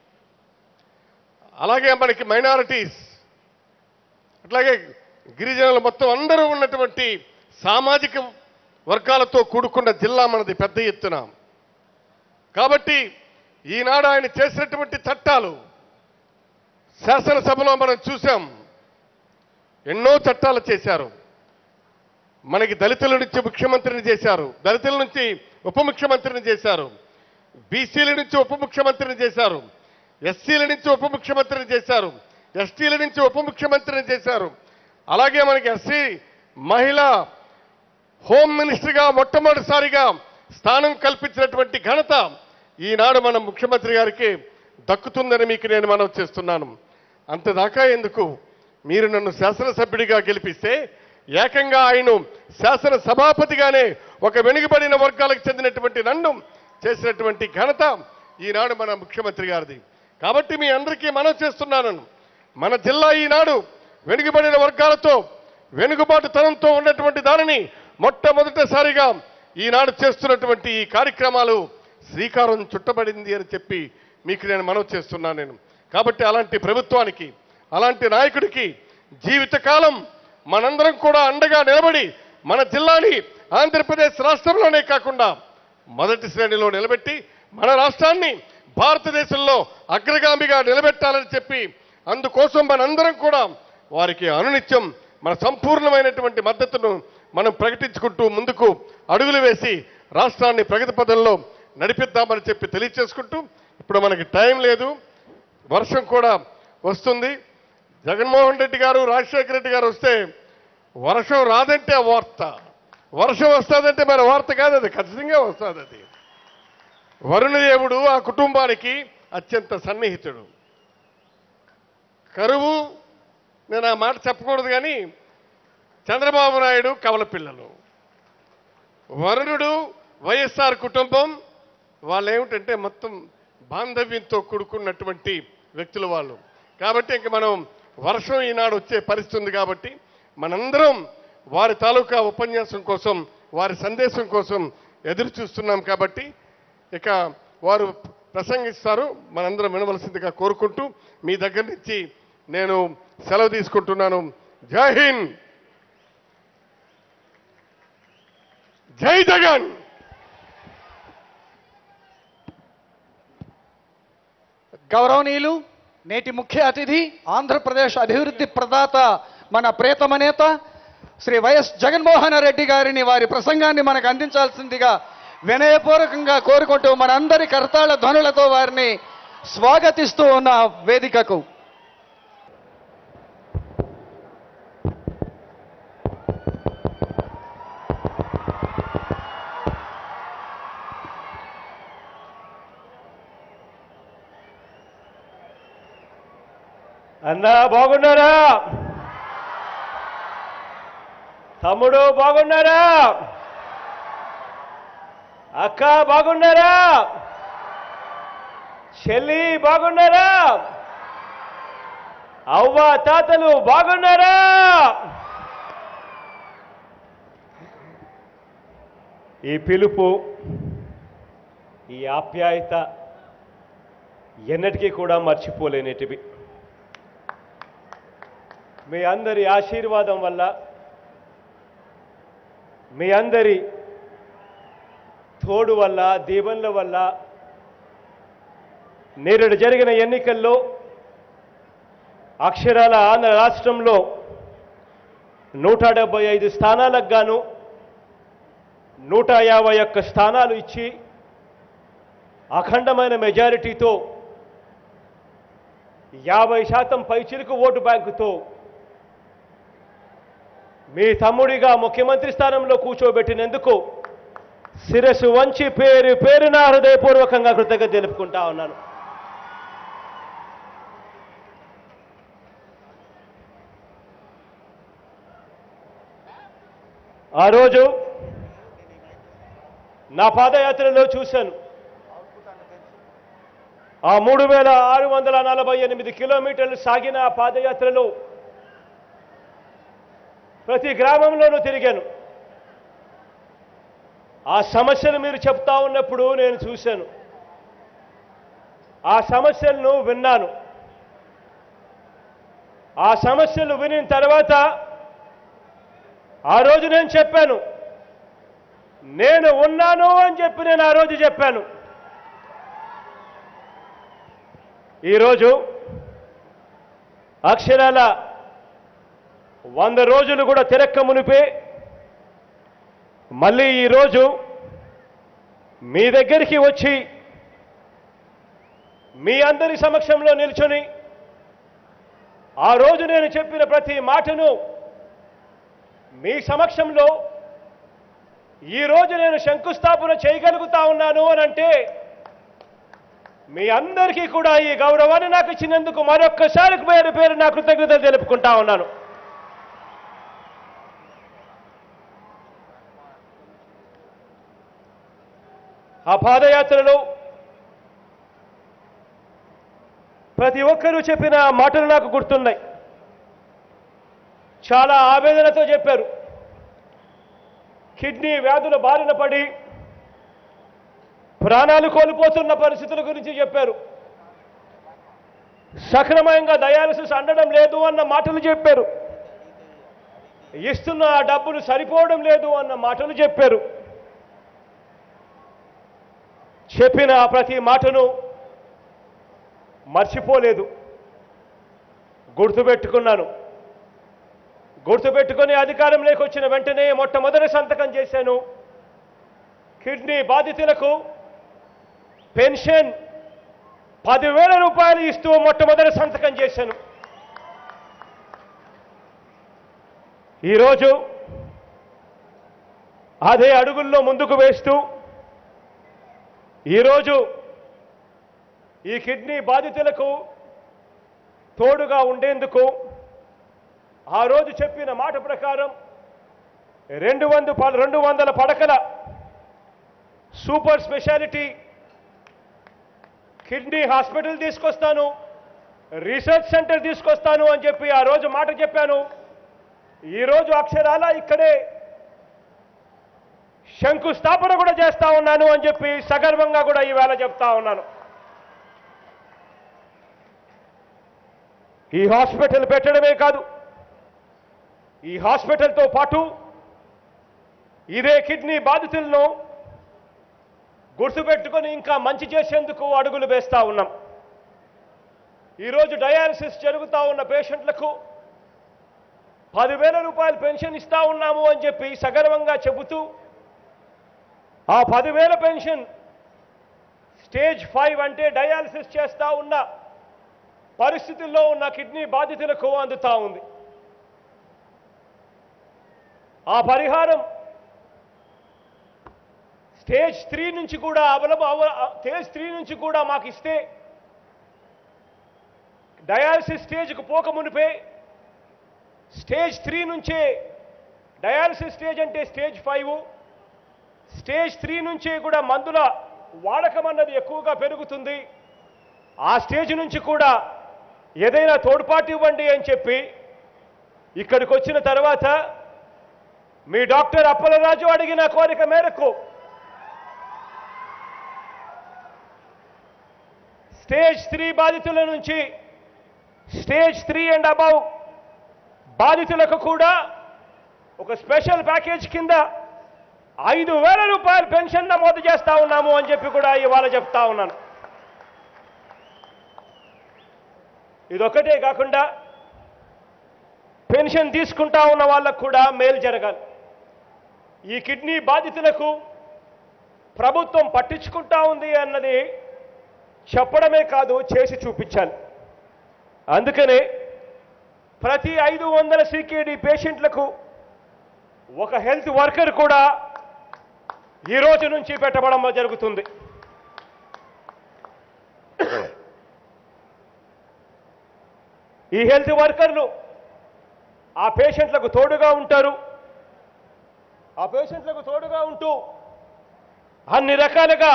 S8: అలాగే మనకి మైనారిటీస్ అట్లాగే గిరిజనులు మొత్తం అందరూ ఉన్నటువంటి సామాజిక వర్గాలతో కూడుకున్న జిల్లా మనది పెద్ద ఎత్తున కాబట్టి ఈనాడు ఆయన చేసినటువంటి చట్టాలు శాసనసభలో మనం చూసాం ఎన్నో చట్టాలు చేశారు మనకి దళితుల నుంచి ముఖ్యమంత్రిని చేశారు దళితుల నుంచి ఉప ముఖ్యమంత్రిని చేశారు బీసీల నుంచి ఉప ముఖ్యమంత్రిని చేశారు ఎస్సీల నుంచి ఉప ముఖ్యమంత్రిని చేశారు ఎస్టీల నుంచి ఉప ముఖ్యమంత్రిని చేశారు అలాగే మనకి ఎస్సీ మహిళ హోమ్ మినిస్టర్గా మొట్టమొదటిసారిగా స్థానం కల్పించినటువంటి ఘనత ఈనాడు మన ముఖ్యమంత్రి గారికి దక్కుతుందని మీకు నేను మనవి చేస్తున్నాను అంతదాకా ఎందుకు మీరు నన్ను శాసనసభ్యుడిగా గెలిపిస్తే ఏకంగా ఆయన శాసన సభాపతిగానే ఒక వెనుకబడిన వర్గాలకు చెందినటువంటి నన్ను చేసినటువంటి ఘనత ఈనాడు మన ముఖ్యమంత్రి గారిది కాబట్టి మీ అందరికీ మనం చేస్తున్నాను మన జిల్లా ఈనాడు వెనుకబడిన వర్గాలతో వెనుకబాటుతనంతో ఉన్నటువంటి దానిని మొట్టమొదటిసారిగా ఈనాడు చేస్తున్నటువంటి ఈ కార్యక్రమాలు శ్రీకారం చుట్టబడింది అని చెప్పి మీకు నేను మనవి చేస్తున్నాను నేను కాబట్టి అలాంటి ప్రభుత్వానికి అలాంటి నాయకుడికి జీవితకాలం మనందరం కూడా అండగా నిలబడి మన జిల్లాని ఆంధ్రప్రదేశ్ రాష్ట్రంలోనే కాకుండా మొదటి శ్రేణిలో నిలబెట్టి మన రాష్ట్రాన్ని భారతదేశంలో అగ్రగామిగా నిలబెట్టాలని చెప్పి అందుకోసం మనందరం కూడా వారికి అనునిత్యం మన సంపూర్ణమైనటువంటి మద్దతును మనం ప్రకటించుకుంటూ ముందుకు అడుగులు వేసి రాష్ట్రాన్ని ప్రగతి పదంలో నడిపిద్దామని చెప్పి తెలియచేసుకుంటూ ఇప్పుడు మనకి టైం లేదు వర్షం కూడా వస్తుంది జగన్మోహన్ రెడ్డి గారు రాజశేఖర రెడ్డి గారు వస్తే వర్షం రాదంటే ఆ వార్త వర్షం వస్తుందంటే మన వార్త కాదు అది ఖచ్చితంగా వస్తుంది అది వరుణదేవుడు ఆ కుటుంబానికి అత్యంత సన్నిహితుడు కరువు నేను ఆ మాట చెప్పకూడదు కానీ చంద్రబాబు నాయుడు కవల పిల్లలు వరుణుడు వైఎస్ఆర్ కుటుంబం వాళ్ళు ఏమిటంటే మొత్తం బాంధవ్యంతో కూడుకున్నటువంటి వ్యక్తులు వాళ్ళు కాబట్టి ఇంక మనం వర్షం ఈనాడు వచ్చే పరిస్థితి ఉంది కాబట్టి మనందరం వారి తాలూకా ఉపన్యాసం కోసం వారి సందేశం కోసం ఎదురు చూస్తున్నాం కాబట్టి ఇక వారు ప్రసంగిస్తారు మనందరం వినవలసిందిగా కోరుకుంటూ మీ దగ్గర నుంచి నేను సెలవు తీసుకుంటున్నాను జై హింద్ జై జగన్
S5: గౌరవనీయులు నేటి ముఖ్య అతిథి ఆంధ్రప్రదేశ్ అభివృద్ధి ప్రదాత మన ప్రియతమ నేత శ్రీ వైఎస్ జగన్మోహన్ రెడ్డి గారిని వారి ప్రసంగాన్ని మనకు అందించాల్సిందిగా వినయపూర్వకంగా కోరుకుంటూ మనందరి కరతాళ ధ్వనులతో వారిని స్వాగతిస్తూ ఉన్న వేదికకు
S9: అన్నా బాగున్నారా తమ్ముడు బాగున్నారా అక్క బాగున్నారా చెల్లి బాగున్నారా అవ్వ తాతలు బాగున్నారా ఈ పిలుపు ఈ ఆప్యాయత ఎన్నటికీ కూడా మర్చిపోలేనిటివి మీ అందరి ఆశీర్వాదం వల్ల మీ అందరి తోడు వల్ల దీవెనల వల్ల నేరుడు జరిగిన ఎన్నికల్లో అక్షరాల ఆంధ్ర రాష్ట్రంలో నూట డెబ్బై ఐదు స్థానాలకు గాను నూట యాభై ఒక్క స్థానాలు ఇచ్చి అఖండమైన మెజారిటీతో యాభై శాతం పైచిలుకు ఓటు బ్యాంకుతో మీ తమ్ముడిగా ముఖ్యమంత్రి స్థానంలో కూర్చోబెట్టినందుకు శిరస్సు వంచి పేరు పేరున హృదయపూర్వకంగా కృతజ్ఞత తెలుపుకుంటా ఉన్నాను ఆ రోజు నా పాదయాత్రలో చూశాను ఆ మూడు వేల ఆరు వందల నలభై ఎనిమిది కిలోమీటర్లు సాగిన ఆ పాదయాత్రలో ప్రతి గ్రామంలోనూ తిరిగాను ఆ సమస్యలు మీరు చెప్తా ఉన్నప్పుడు నేను చూశాను ఆ సమస్యలను విన్నాను ఆ సమస్యలు వినిన తర్వాత ఆ రోజు నేను చెప్పాను నేను ఉన్నాను అని చెప్పి నేను ఆ రోజు చెప్పాను ఈరోజు అక్షరాల వంద రోజులు కూడా తిరక్క మునిపే మళ్ళీ ఈరోజు మీ దగ్గరికి వచ్చి మీ అందరి సమక్షంలో నిల్చొని ఆ రోజు నేను చెప్పిన ప్రతి మాటను మీ సమక్షంలో ఈ రోజు నేను శంకుస్థాపన చేయగలుగుతా ఉన్నాను అని అంటే మీ అందరికీ కూడా ఈ గౌరవాన్ని నాకు ఇచ్చినందుకు మరొక్కసారి పేరు పేరు నా కృతజ్ఞతలు తెలుపుకుంటా ఉన్నాను ఆ పాదయాత్రలో ప్రతి ఒక్కరూ చెప్పిన మాటలు నాకు గుర్తున్నాయి చాలా ఆవేదనతో చెప్పారు కిడ్నీ వ్యాధుల బారిన పడి ప్రాణాలు కోల్పోతున్న పరిస్థితుల గురించి చెప్పారు సక్రమంగా డయాలసిస్ అందడం లేదు అన్న మాటలు చెప్పారు ఇస్తున్న ఆ డబ్బులు సరిపోవడం లేదు అన్న మాటలు చెప్పారు చెప్పిన ఆ ప్రతి మాటను మర్చిపోలేదు గుర్తుపెట్టుకున్నాను గుర్తుపెట్టుకొని అధికారంలోకి వచ్చిన వెంటనే మొట్టమొదటి సంతకం చేశాను కిడ్నీ బాధితులకు పెన్షన్ పదివేల రూపాయలు ఇస్తూ మొట్టమొదటి సంతకం చేశాను ఈరోజు అదే అడుగుల్లో ముందుకు వేస్తూ ఈరోజు ఈ కిడ్నీ బాధితులకు తోడుగా ఉండేందుకు ఆ రోజు చెప్పిన మాట ప్రకారం రెండు వంద రెండు వందల పడకల సూపర్ స్పెషాలిటీ కిడ్నీ హాస్పిటల్ తీసుకొస్తాను రీసెర్చ్ సెంటర్ తీసుకొస్తాను అని చెప్పి ఆ రోజు మాట చెప్పాను ఈరోజు అక్షరాల ఇక్కడే శంకుస్థాపన కూడా చేస్తా ఉన్నాను అని చెప్పి సగర్వంగా కూడా ఈవేళ చెప్తా ఉన్నాను ఈ హాస్పిటల్ పెట్టడమే కాదు ఈ హాస్పిటల్తో పాటు ఇదే కిడ్నీ బాధితులను గుర్తుపెట్టుకొని ఇంకా మంచి చేసేందుకు అడుగులు వేస్తా ఉన్నాం ఈరోజు డయాలసిస్ జరుగుతూ ఉన్న పేషెంట్లకు పదివేల రూపాయలు పెన్షన్ ఇస్తా ఉన్నాము అని చెప్పి సగర్వంగా చెబుతూ ఆ పదివేల పెన్షన్ స్టేజ్ ఫైవ్ అంటే డయాలసిస్ చేస్తా ఉన్న పరిస్థితుల్లో ఉన్న కిడ్నీ బాధితులకు అందుతా ఉంది ఆ పరిహారం స్టేజ్ త్రీ నుంచి కూడా అవలబ అవ- స్టేజ్ త్రీ నుంచి కూడా మాకు ఇస్తే డయాలసిస్ స్టేజ్కు పోక మునిపే స్టేజ్ త్రీ నుంచే డయాలసిస్ స్టేజ్ అంటే స్టేజ్ ఫైవ్ స్టేజ్ త్రీ నుంచే కూడా మందుల వాడకం అన్నది ఎక్కువగా పెరుగుతుంది ఆ స్టేజ్ నుంచి కూడా ఏదైనా తోడ్పాటు ఇవ్వండి అని చెప్పి ఇక్కడికి వచ్చిన తర్వాత మీ డాక్టర్ అప్పలరాజు అడిగిన కోరిక మేరకు స్టేజ్ త్రీ బాధితుల నుంచి స్టేజ్ త్రీ అండ్ అబౌవ్ బాధితులకు కూడా ఒక స్పెషల్ ప్యాకేజ్ కింద ఐదు వేల రూపాయల పెన్షన్ నమోదు చేస్తా ఉన్నాము అని చెప్పి కూడా ఇవాళ చెప్తా ఉన్నాను ఇదొక్కటే కాకుండా పెన్షన్ తీసుకుంటా ఉన్న వాళ్ళకు కూడా మేలు జరగాలి ఈ కిడ్నీ బాధితులకు ప్రభుత్వం పట్టించుకుంటా ఉంది అన్నది చెప్పడమే కాదు చేసి చూపించాలి అందుకనే ప్రతి ఐదు వందల సికేడి పేషెంట్లకు ఒక హెల్త్ వర్కర్ కూడా ఈ రోజు నుంచి పెట్టబడం జరుగుతుంది ఈ హెల్త్ వర్కర్లు ఆ పేషెంట్లకు తోడుగా ఉంటారు ఆ పేషెంట్లకు తోడుగా ఉంటూ అన్ని రకాలుగా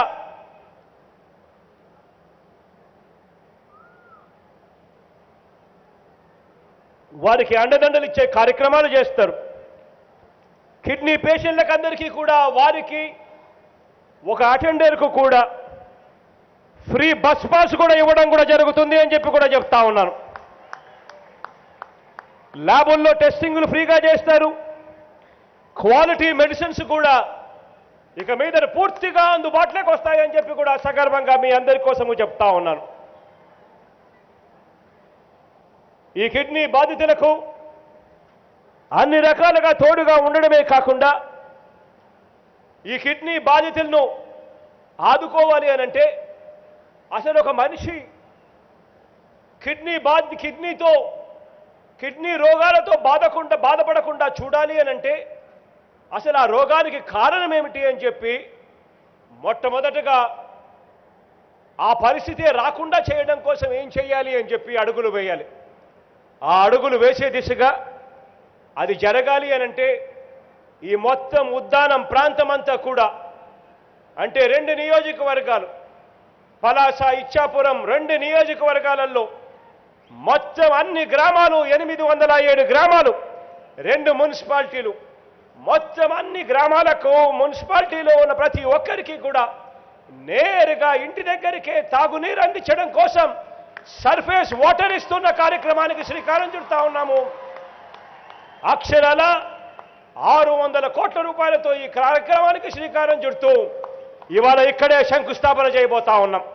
S9: వారికి అండదండలు ఇచ్చే కార్యక్రమాలు చేస్తారు కిడ్నీ పేషెంట్లకు అందరికీ కూడా వారికి ఒక అటెండర్కు కూడా ఫ్రీ బస్ పాస్ కూడా ఇవ్వడం కూడా జరుగుతుంది అని చెప్పి కూడా చెప్తా ఉన్నాను ల్యాబుల్లో టెస్టింగ్లు ఫ్రీగా చేస్తారు క్వాలిటీ మెడిసిన్స్ కూడా ఇక మీద పూర్తిగా అందుబాటులోకి వస్తాయని చెప్పి కూడా సగర్వంగా మీ అందరి కోసము చెప్తా ఉన్నాను ఈ కిడ్నీ బాధితులకు అన్ని రకాలుగా తోడుగా ఉండడమే కాకుండా ఈ కిడ్నీ బాధితులను ఆదుకోవాలి అని అంటే అసలు ఒక మనిషి కిడ్నీ బాధ కిడ్నీతో కిడ్నీ రోగాలతో బాధకుండా బాధపడకుండా చూడాలి అని అంటే అసలు ఆ రోగానికి కారణం ఏమిటి అని చెప్పి మొట్టమొదటగా ఆ పరిస్థితి రాకుండా చేయడం కోసం ఏం చేయాలి అని చెప్పి అడుగులు వేయాలి ఆ అడుగులు వేసే దిశగా అది జరగాలి అని అంటే ఈ మొత్తం ఉద్దానం ప్రాంతం అంతా కూడా అంటే రెండు నియోజకవర్గాలు పలాస ఇచ్చాపురం రెండు నియోజకవర్గాలలో మొత్తం అన్ని గ్రామాలు ఎనిమిది వందల ఏడు గ్రామాలు రెండు మున్సిపాలిటీలు మొత్తం అన్ని గ్రామాలకు మున్సిపాలిటీలో ఉన్న ప్రతి ఒక్కరికి కూడా నేరుగా ఇంటి దగ్గరికే తాగునీరు అందించడం కోసం సర్ఫేస్ వాటర్ ఇస్తున్న కార్యక్రమానికి శ్రీకారం చుడతా ఉన్నాము అక్షరాల ఆరు వందల కోట్ల రూపాయలతో ఈ కార్యక్రమానికి శ్రీకారం చుడుతూ ఇవాళ ఇక్కడే శంకుస్థాపన చేయబోతా ఉన్నాం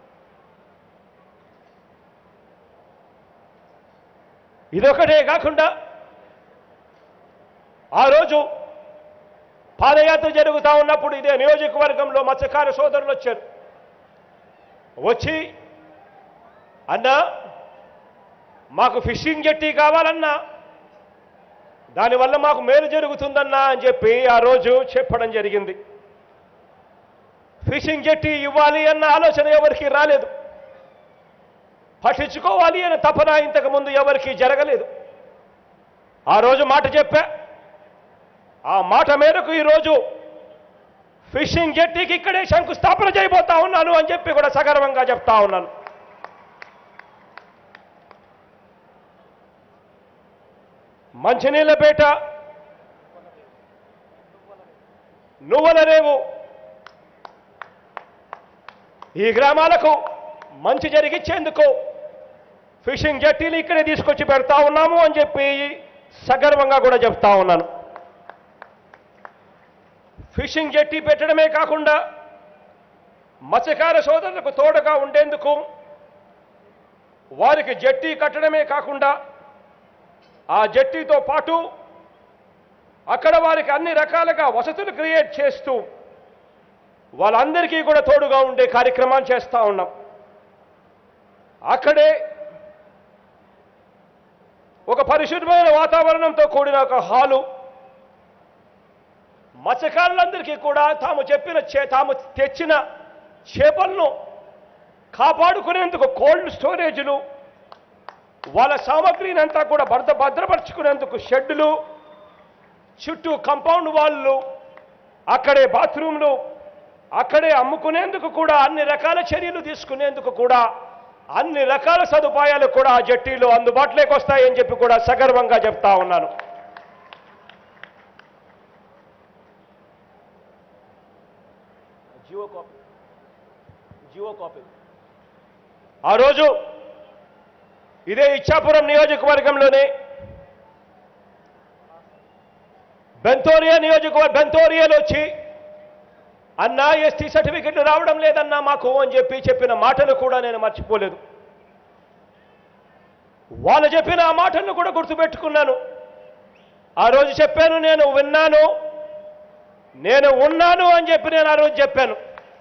S9: ఇదొకటే కాకుండా ఆ రోజు పాదయాత్ర జరుగుతూ ఉన్నప్పుడు ఇదే నియోజకవర్గంలో మత్స్యకార సోదరులు వచ్చారు వచ్చి అన్నా మాకు ఫిషింగ్ జట్టి కావాలన్నా దానివల్ల మాకు మేలు జరుగుతుందన్నా అని చెప్పి ఆ రోజు చెప్పడం జరిగింది ఫిషింగ్ జట్టి ఇవ్వాలి అన్న ఆలోచన ఎవరికి రాలేదు పట్టించుకోవాలి అనే తపన ఇంతకు ముందు ఎవరికి జరగలేదు ఆ రోజు మాట చెప్పా ఆ మాట మేరకు ఈరోజు ఫిషింగ్ జట్టీకి ఇక్కడే శంకుస్థాపన చేయబోతా ఉన్నాను అని చెప్పి కూడా సగర్వంగా చెప్తా ఉన్నాను మంచినీళ్ళపేట నువ్వుల రేవు ఈ గ్రామాలకు మంచి జరిగిచ్చేందుకు ఫిషింగ్ జట్టీలు ఇక్కడే తీసుకొచ్చి పెడతా ఉన్నాము అని చెప్పి సగర్వంగా కూడా చెప్తా ఉన్నాను ఫిషింగ్ జట్టి పెట్టడమే కాకుండా మత్స్యకార సోదరులకు తోడుగా ఉండేందుకు వారికి జట్టి కట్టడమే కాకుండా ఆ జట్టీతో పాటు అక్కడ వారికి అన్ని రకాలుగా వసతులు క్రియేట్ చేస్తూ వాళ్ళందరికీ కూడా తోడుగా ఉండే కార్యక్రమాన్ని చేస్తూ ఉన్నాం అక్కడే ఒక పరిశుభ్రమైన వాతావరణంతో కూడిన ఒక హాలు మత్స్యకారులందరికీ కూడా తాము చెప్పిన చే తాము తెచ్చిన చేపలను కాపాడుకునేందుకు కోల్డ్ స్టోరేజ్లు వాళ్ళ సామగ్రిని అంతా కూడా భద్ర భద్రపరుచుకునేందుకు షెడ్లు చుట్టూ కంపౌండ్ వాళ్ళు అక్కడే బాత్రూమ్లు అక్కడే అమ్ముకునేందుకు కూడా అన్ని రకాల చర్యలు తీసుకునేందుకు కూడా అన్ని రకాల సదుపాయాలు కూడా ఆ జట్టీలో అందుబాటులోకి వస్తాయని చెప్పి కూడా సగర్వంగా చెప్తా ఉన్నాను జియో కాపీ జియో కాపీ ఆ రోజు ఇదే ఇచ్చాపురం నియోజకవర్గంలోనే బెంతోరియా నియోజకవర్గ బెంతోరియాలో వచ్చి అన్నా ఎస్టీ సర్టిఫికెట్లు రావడం లేదన్నా మాకు అని చెప్పి చెప్పిన మాటలు కూడా నేను మర్చిపోలేదు వాళ్ళు చెప్పిన ఆ మాటలను కూడా గుర్తుపెట్టుకున్నాను ఆ రోజు చెప్పాను నేను విన్నాను నేను ఉన్నాను అని చెప్పి నేను ఆ రోజు చెప్పాను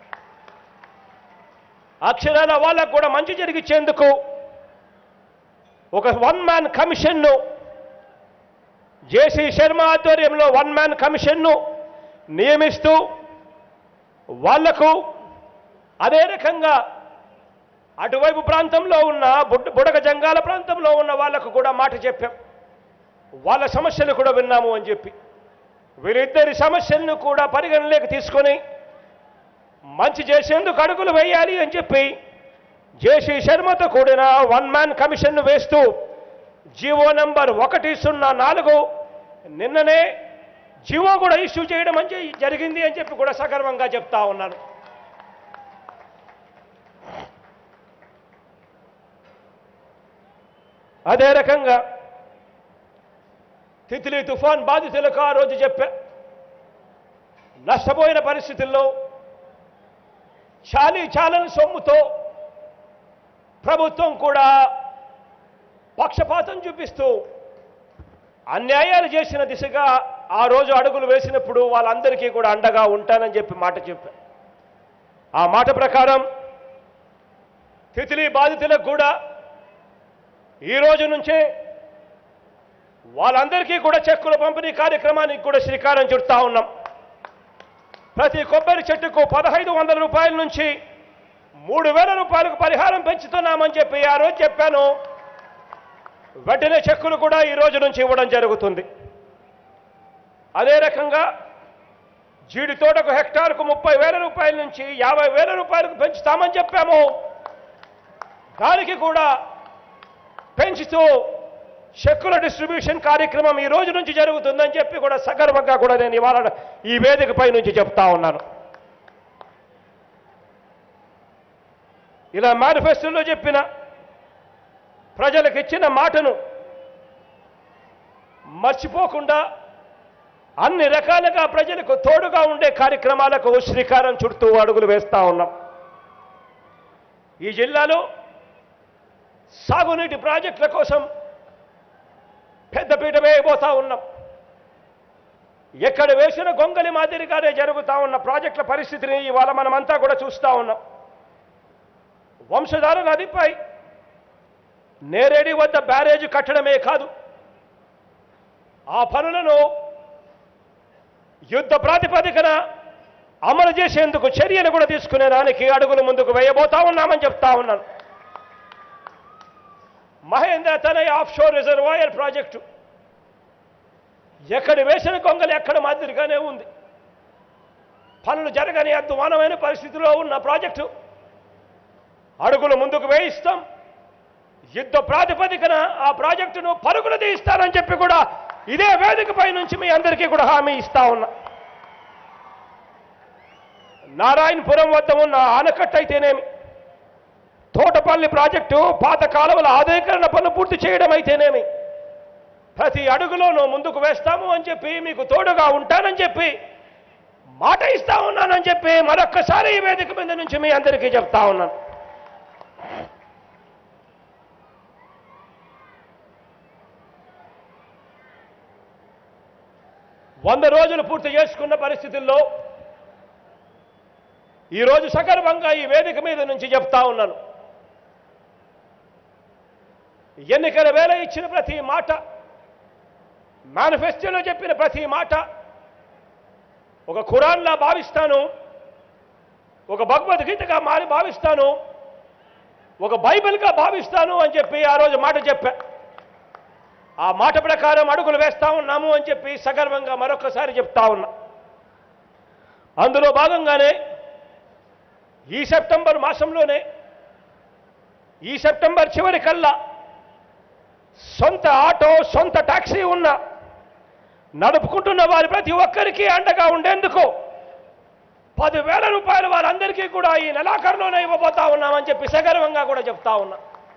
S9: అక్షరాల వాళ్ళకు కూడా మంచి జరిగించేందుకు ఒక వన్ మ్యాన్ కమిషన్ను జేసీ శర్మ ఆధ్వర్యంలో వన్ మ్యాన్ కమిషన్ను నియమిస్తూ వాళ్లకు అదే రకంగా అటువైపు ప్రాంతంలో ఉన్న బుడ్- బుడగ జంగాల ప్రాంతంలో ఉన్న వాళ్లకు కూడా మాట చెప్పాం వాళ్ళ సమస్యలు కూడా విన్నాము అని చెప్పి వీరిద్దరి సమస్యలను కూడా పరిగణలోకి తీసుకొని మంచి చేసేందుకు అడుగులు వేయాలి అని చెప్పి జేసీ శర్మతో కూడిన వన్ మ్యాన్ కమిషన్ను వేస్తూ జీవో నంబర్ ఒకటి సున్నా నాలుగు నిన్ననే జీవో కూడా ఇష్యూ చేయడం అని చె- జరిగింది అని చెప్పి కూడా సగర్వంగా చెప్తా ఉన్నాను అదే రకంగా తిత్లీ తుఫాన్ బాధితులకు ఆ రోజు చెప్పా నష్టపోయిన పరిస్థితుల్లో చాలీ చాలని సొమ్ముతో ప్రభుత్వం కూడా పక్షపాతం చూపిస్తూ అన్యాయాలు చేసిన దిశగా ఆ రోజు అడుగులు వేసినప్పుడు వాళ్ళందరికీ కూడా అండగా ఉంటానని చెప్పి మాట చెప్పా ఆ మాట ప్రకారం తితిలి బాధితులకు కూడా ఈ రోజు నుంచే వాళ్ళందరికీ కూడా చెక్కుల పంపిణీ కార్యక్రమానికి కూడా శ్రీకారం చుడతా ఉన్నాం ప్రతి కొబ్బరి చెట్టుకు పదహైదు వందల రూపాయల నుంచి మూడు వేల రూపాయలకు పరిహారం పెంచుతున్నామని చెప్పి ఆ రోజు చెప్పాను వెంటనే చెక్కులు కూడా ఈ రోజు నుంచి ఇవ్వడం జరుగుతుంది అదే రకంగా జీడి తోటకు హెక్టార్కు ముప్పై వేల రూపాయల నుంచి యాభై వేల రూపాయలకు పెంచుతామని చెప్పాము దానికి కూడా పెంచుతూ చెక్కుల డిస్ట్రిబ్యూషన్ కార్యక్రమం ఈ రోజు నుంచి జరుగుతుందని చెప్పి కూడా సగర్వంగా కూడా నేను ఇవాళ ఈ వేదికపై నుంచి చెప్తా ఉన్నాను ఇలా మేనిఫెస్టోలో చెప్పిన ప్రజలకు ఇచ్చిన మాటను మర్చిపోకుండా అన్ని రకాలుగా ప్రజలకు తోడుగా ఉండే కార్యక్రమాలకు శ్రీకారం చుడుతూ అడుగులు వేస్తా ఉన్నాం ఈ జిల్లాలో సాగునీటి ప్రాజెక్టుల కోసం పెద్దపీట వేయబోతా ఉన్నాం ఎక్కడ వేసిన గొంగలి మాదిరిగానే జరుగుతా ఉన్న ప్రాజెక్టుల పరిస్థితిని ఇవాళ మనమంతా కూడా చూస్తా ఉన్నాం వంశధార నదిపై నేరేడి వద్ద బ్యారేజ్ కట్టడమే కాదు ఆ పనులను యుద్ధ ప్రాతిపదికన అమలు చేసేందుకు చర్యలు కూడా తీసుకునే దానికి అడుగులు ముందుకు వేయబోతా ఉన్నామని చెప్తా ఉన్నాను మహేంద్ర తనయ ఆఫ్ షోర్ రిజర్వాయర్ ప్రాజెక్టు ఎక్కడ వేసిన కొంగలు ఎక్కడ మాదిరిగానే ఉంది పనులు జరగని అద్వానమైన పరిస్థితిలో ఉన్న ప్రాజెక్టు అడుగులు ముందుకు వేయిస్తాం యుద్ధ ప్రాతిపదికన ఆ ప్రాజెక్టును పరుగులు తీయిస్తానని చెప్పి కూడా ఇదే వేదికపై నుంచి మీ అందరికీ కూడా హామీ ఇస్తా ఉన్నా నారాయణపురం వద్ద ఉన్న ఆనకట్ట అయితేనేమి తోటపల్లి ప్రాజెక్టు పాత కాలువల ఆధునీకరణ పనులు పూర్తి చేయడం అయితేనేమి ప్రతి అడుగులోనూ ముందుకు వేస్తాము అని చెప్పి మీకు తోడుగా ఉంటానని చెప్పి మాట ఇస్తా ఉన్నానని చెప్పి మరొక్కసారి ఈ వేదిక మీద నుంచి మీ అందరికీ చెప్తా ఉన్నాను వంద రోజులు పూర్తి చేసుకున్న పరిస్థితుల్లో ఈరోజు సగర్వంగా ఈ వేదిక మీద నుంచి చెప్తా ఉన్నాను ఎన్నికల వేళ ఇచ్చిన ప్రతి మాట మేనిఫెస్టోలో చెప్పిన ప్రతి మాట ఒక ఖురాన్లా భావిస్తాను ఒక భగవద్గీతగా మారి భావిస్తాను ఒక బైబిల్గా భావిస్తాను అని చెప్పి ఆ రోజు మాట చెప్పా ఆ మాట ప్రకారం అడుగులు వేస్తా ఉన్నాము అని చెప్పి సగర్వంగా మరొకసారి చెప్తా ఉన్నా అందులో భాగంగానే ఈ సెప్టెంబర్ మాసంలోనే ఈ సెప్టెంబర్ చివరి కల్లా సొంత ఆటో సొంత టాక్సీ ఉన్న నడుపుకుంటున్న వారి ప్రతి ఒక్కరికి అండగా ఉండేందుకు పదివేల రూపాయలు వారందరికీ కూడా ఈ నెలాఖరులోనే ఇవ్వబోతా ఉన్నామని చెప్పి సగర్వంగా కూడా చెప్తా ఉన్నా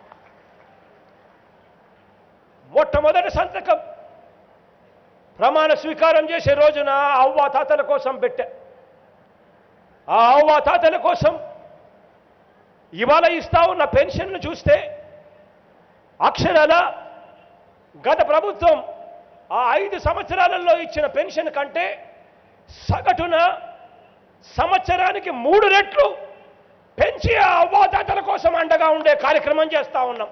S9: మొట్టమొదటి సంతకం ప్రమాణ స్వీకారం చేసే రోజున అవ్వ తాతల కోసం పెట్టా ఆ అవ్వ తాతల కోసం ఇవాళ ఇస్తా ఉన్న పెన్షన్ను చూస్తే అక్షరాల గత ప్రభుత్వం ఆ ఐదు సంవత్సరాలలో ఇచ్చిన పెన్షన్ కంటే సగటున సంవత్సరానికి మూడు రెట్లు పెంచి ఆ అవ్వాతాతల కోసం అండగా ఉండే కార్యక్రమం చేస్తా ఉన్నాం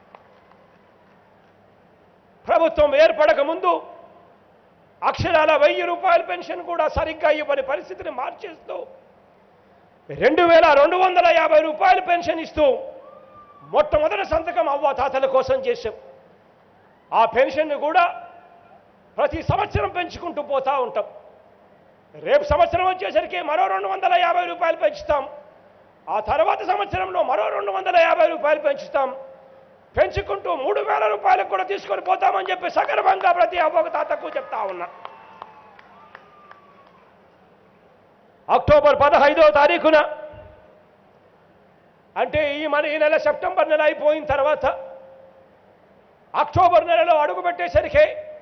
S9: ప్రభుత్వం ఏర్పడక ముందు అక్షరాల వెయ్యి రూపాయల పెన్షన్ కూడా సరిగ్గా ఇవ్వని పరిస్థితిని మార్చేస్తూ రెండు వేల రెండు వందల యాభై రూపాయల పెన్షన్ ఇస్తూ మొట్టమొదటి సంతకం అవ్వ తాతల కోసం చేశాం ఆ పెన్షన్ను కూడా ప్రతి సంవత్సరం పెంచుకుంటూ పోతా ఉంటాం రేపు సంవత్సరం వచ్చేసరికి మరో రెండు వందల యాభై రూపాయలు పెంచుతాం ఆ తర్వాత సంవత్సరంలో మరో రెండు వందల యాభై రూపాయలు పెంచుతాం పెంచుకుంటూ మూడు వేల రూపాయలకు కూడా తీసుకొని పోతామని చెప్పి సగర్వంగా ప్రతి అవ్వకు తాతకు చెప్తా ఉన్నా అక్టోబర్ పదహైదో తారీఖున అంటే ఈ మన ఈ నెల సెప్టెంబర్ నెల అయిపోయిన తర్వాత అక్టోబర్ నెలలో అడుగు పెట్టేసరికి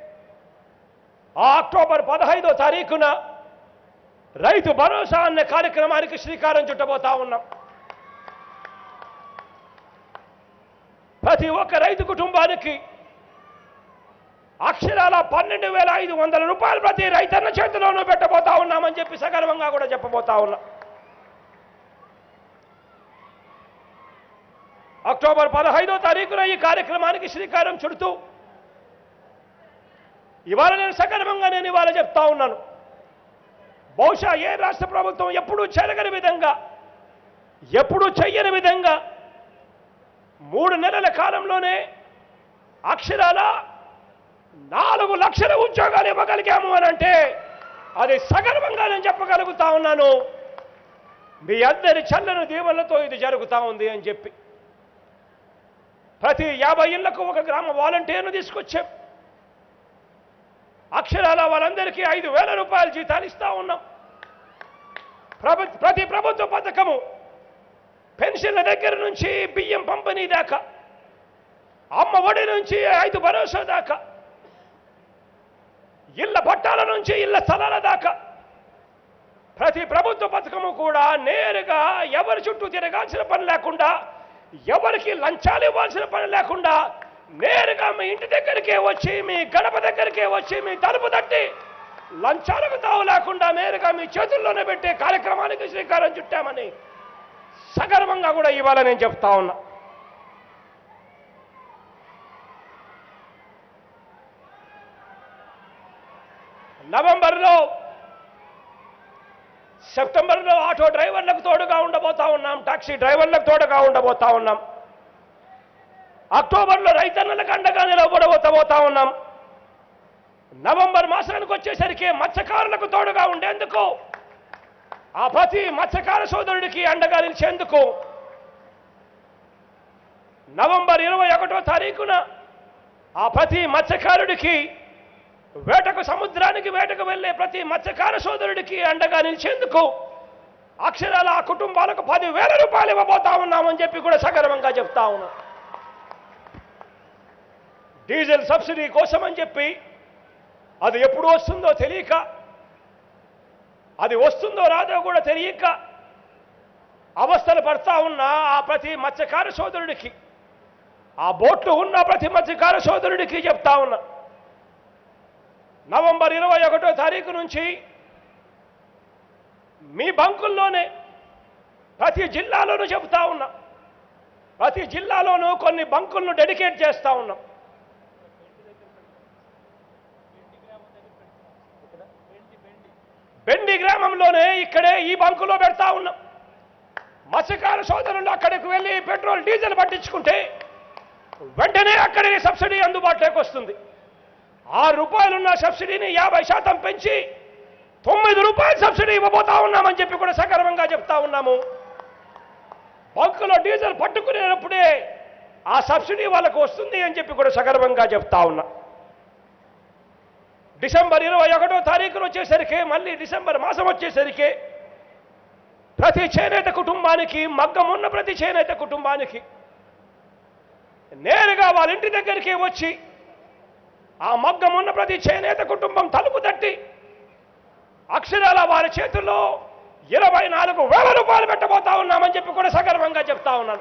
S9: ఆ అక్టోబర్ పదహైదో తారీఖున రైతు భరోసా అనే కార్యక్రమానికి శ్రీకారం చుట్టబోతా ఉన్నాం ప్రతి ఒక్క రైతు కుటుంబానికి అక్షరాల పన్నెండు వేల ఐదు వందల రూపాయలు ప్రతి రైతన్న చేతిలోనూ పెట్టబోతా ఉన్నామని చెప్పి సగర్వంగా కూడా చెప్పబోతా ఉన్నా అక్టోబర్ పదహైదో తారీఖున ఈ కార్యక్రమానికి శ్రీకారం చుడుతూ ఇవాళ నేను సగర్వంగా నేను ఇవాళ చెప్తా ఉన్నాను బహుశా ఏ రాష్ట్ర ప్రభుత్వం ఎప్పుడూ చెరగని విధంగా ఎప్పుడూ చెయ్యని విధంగా మూడు నెలల కాలంలోనే అక్షరాల నాలుగు లక్షల ఉద్యోగాలు ఇవ్వగలిగాము అని అంటే అది సగర్వంగా నేను చెప్పగలుగుతా ఉన్నాను మీ అందరి చల్లని దీవెనలతో ఇది జరుగుతా ఉంది అని చెప్పి ప్రతి యాభై ఇళ్లకు ఒక గ్రామ వాలంటీర్ను తీసుకొచ్చాం అక్షరాల వాళ్ళందరికీ ఐదు వేల రూపాయల జీతాలు ఇస్తా ఉన్నాం ప్రభు ప్రతి ప్రభుత్వ పథకము పెన్షన్ల దగ్గర నుంచి బియ్యం పంపిణీ దాకా అమ్మ ఒడి నుంచి ఐదు భరోసా దాకా ఇళ్ళ పట్టాల నుంచి ఇళ్ళ స్థలాల దాకా ప్రతి ప్రభుత్వ పథకము కూడా నేరుగా ఎవరి చుట్టూ తిరగాల్సిన పని లేకుండా ఎవరికి లంచాలు ఇవ్వాల్సిన పని లేకుండా నేరుగా మీ ఇంటి దగ్గరికే వచ్చి మీ గడప దగ్గరికే వచ్చి మీ తలుపు తట్టి లంచాలకు తావు లేకుండా నేరుగా మీ చేతుల్లోనే పెట్టే కార్యక్రమానికి శ్రీకారం చుట్టామని సగర్వంగా కూడా ఇవాళ నేను చెప్తా ఉన్నా నవంబర్లో సెప్టెంబర్లో ఆటో డ్రైవర్లకు తోడుగా ఉండబోతా ఉన్నాం టాక్సీ డ్రైవర్లకు తోడుగా ఉండబోతా ఉన్నాం అక్టోబర్లో రైతన్నలకు అండగా నిలబడబోతా ఉన్నాం నవంబర్ మాసానికి వచ్చేసరికి మత్స్యకారులకు తోడుగా ఉండేందుకు ఆ ప్రతి మత్స్యకార సోదరుడికి అండగా నిలిచేందుకు నవంబర్ ఇరవై ఒకటో తారీఖున ఆ ప్రతి మత్స్యకారుడికి వేటకు సముద్రానికి వేటకు వెళ్ళే ప్రతి మత్స్యకార సోదరుడికి అండగా నిలిచేందుకు అక్షరాల ఆ కుటుంబాలకు పదివేల రూపాయలు ఇవ్వబోతా ఉన్నామని చెప్పి కూడా సగర్వంగా చెప్తా ఉన్నాం డీజిల్ సబ్సిడీ కోసం అని చెప్పి అది ఎప్పుడు వస్తుందో తెలియక అది వస్తుందో రాదో కూడా తెలియక అవస్థలు పడతా ఉన్న ఆ ప్రతి మత్స్యకార సోదరుడికి ఆ బోట్లు ఉన్న ప్రతి మత్స్యకార సోదరుడికి చెప్తా ఉన్నా నవంబర్ ఇరవై ఒకటో తారీఖు నుంచి మీ బంకుల్లోనే ప్రతి జిల్లాలోనూ చెబుతా ఉన్నా ప్రతి జిల్లాలోనూ కొన్ని బంకులను డెడికేట్ చేస్తా ఉన్నాం బెండి గ్రామంలోనే ఇక్కడే ఈ బంకులో పెడతా ఉన్నాం మత్స్యకార సోదరులు అక్కడికి వెళ్ళి పెట్రోల్ డీజిల్ పట్టించుకుంటే వెంటనే అక్కడే సబ్సిడీ అందుబాటులోకి వస్తుంది ఆరు రూపాయలున్న సబ్సిడీని యాభై శాతం పెంచి తొమ్మిది రూపాయల సబ్సిడీ ఇవ్వబోతా ఉన్నామని చెప్పి కూడా సగర్వంగా చెప్తా ఉన్నాము బంకులో డీజిల్ పట్టుకునేటప్పుడే ఆ సబ్సిడీ వాళ్ళకు వస్తుంది అని చెప్పి కూడా సగర్వంగా చెప్తా ఉన్నా డిసెంబర్ ఇరవై ఒకటో తారీఖున వచ్చేసరికి మళ్ళీ డిసెంబర్ మాసం వచ్చేసరికి ప్రతి చేనేత కుటుంబానికి మగ్గం ఉన్న ప్రతి చేనేత కుటుంబానికి నేరుగా వాళ్ళ ఇంటి దగ్గరికి వచ్చి ఆ మగ్గం ఉన్న ప్రతి చేనేత కుటుంబం తలుపు తట్టి అక్షరాల వారి చేతుల్లో ఇరవై నాలుగు వేల రూపాయలు పెట్టబోతా ఉన్నామని చెప్పి కూడా సగర్వంగా చెప్తా ఉన్నాను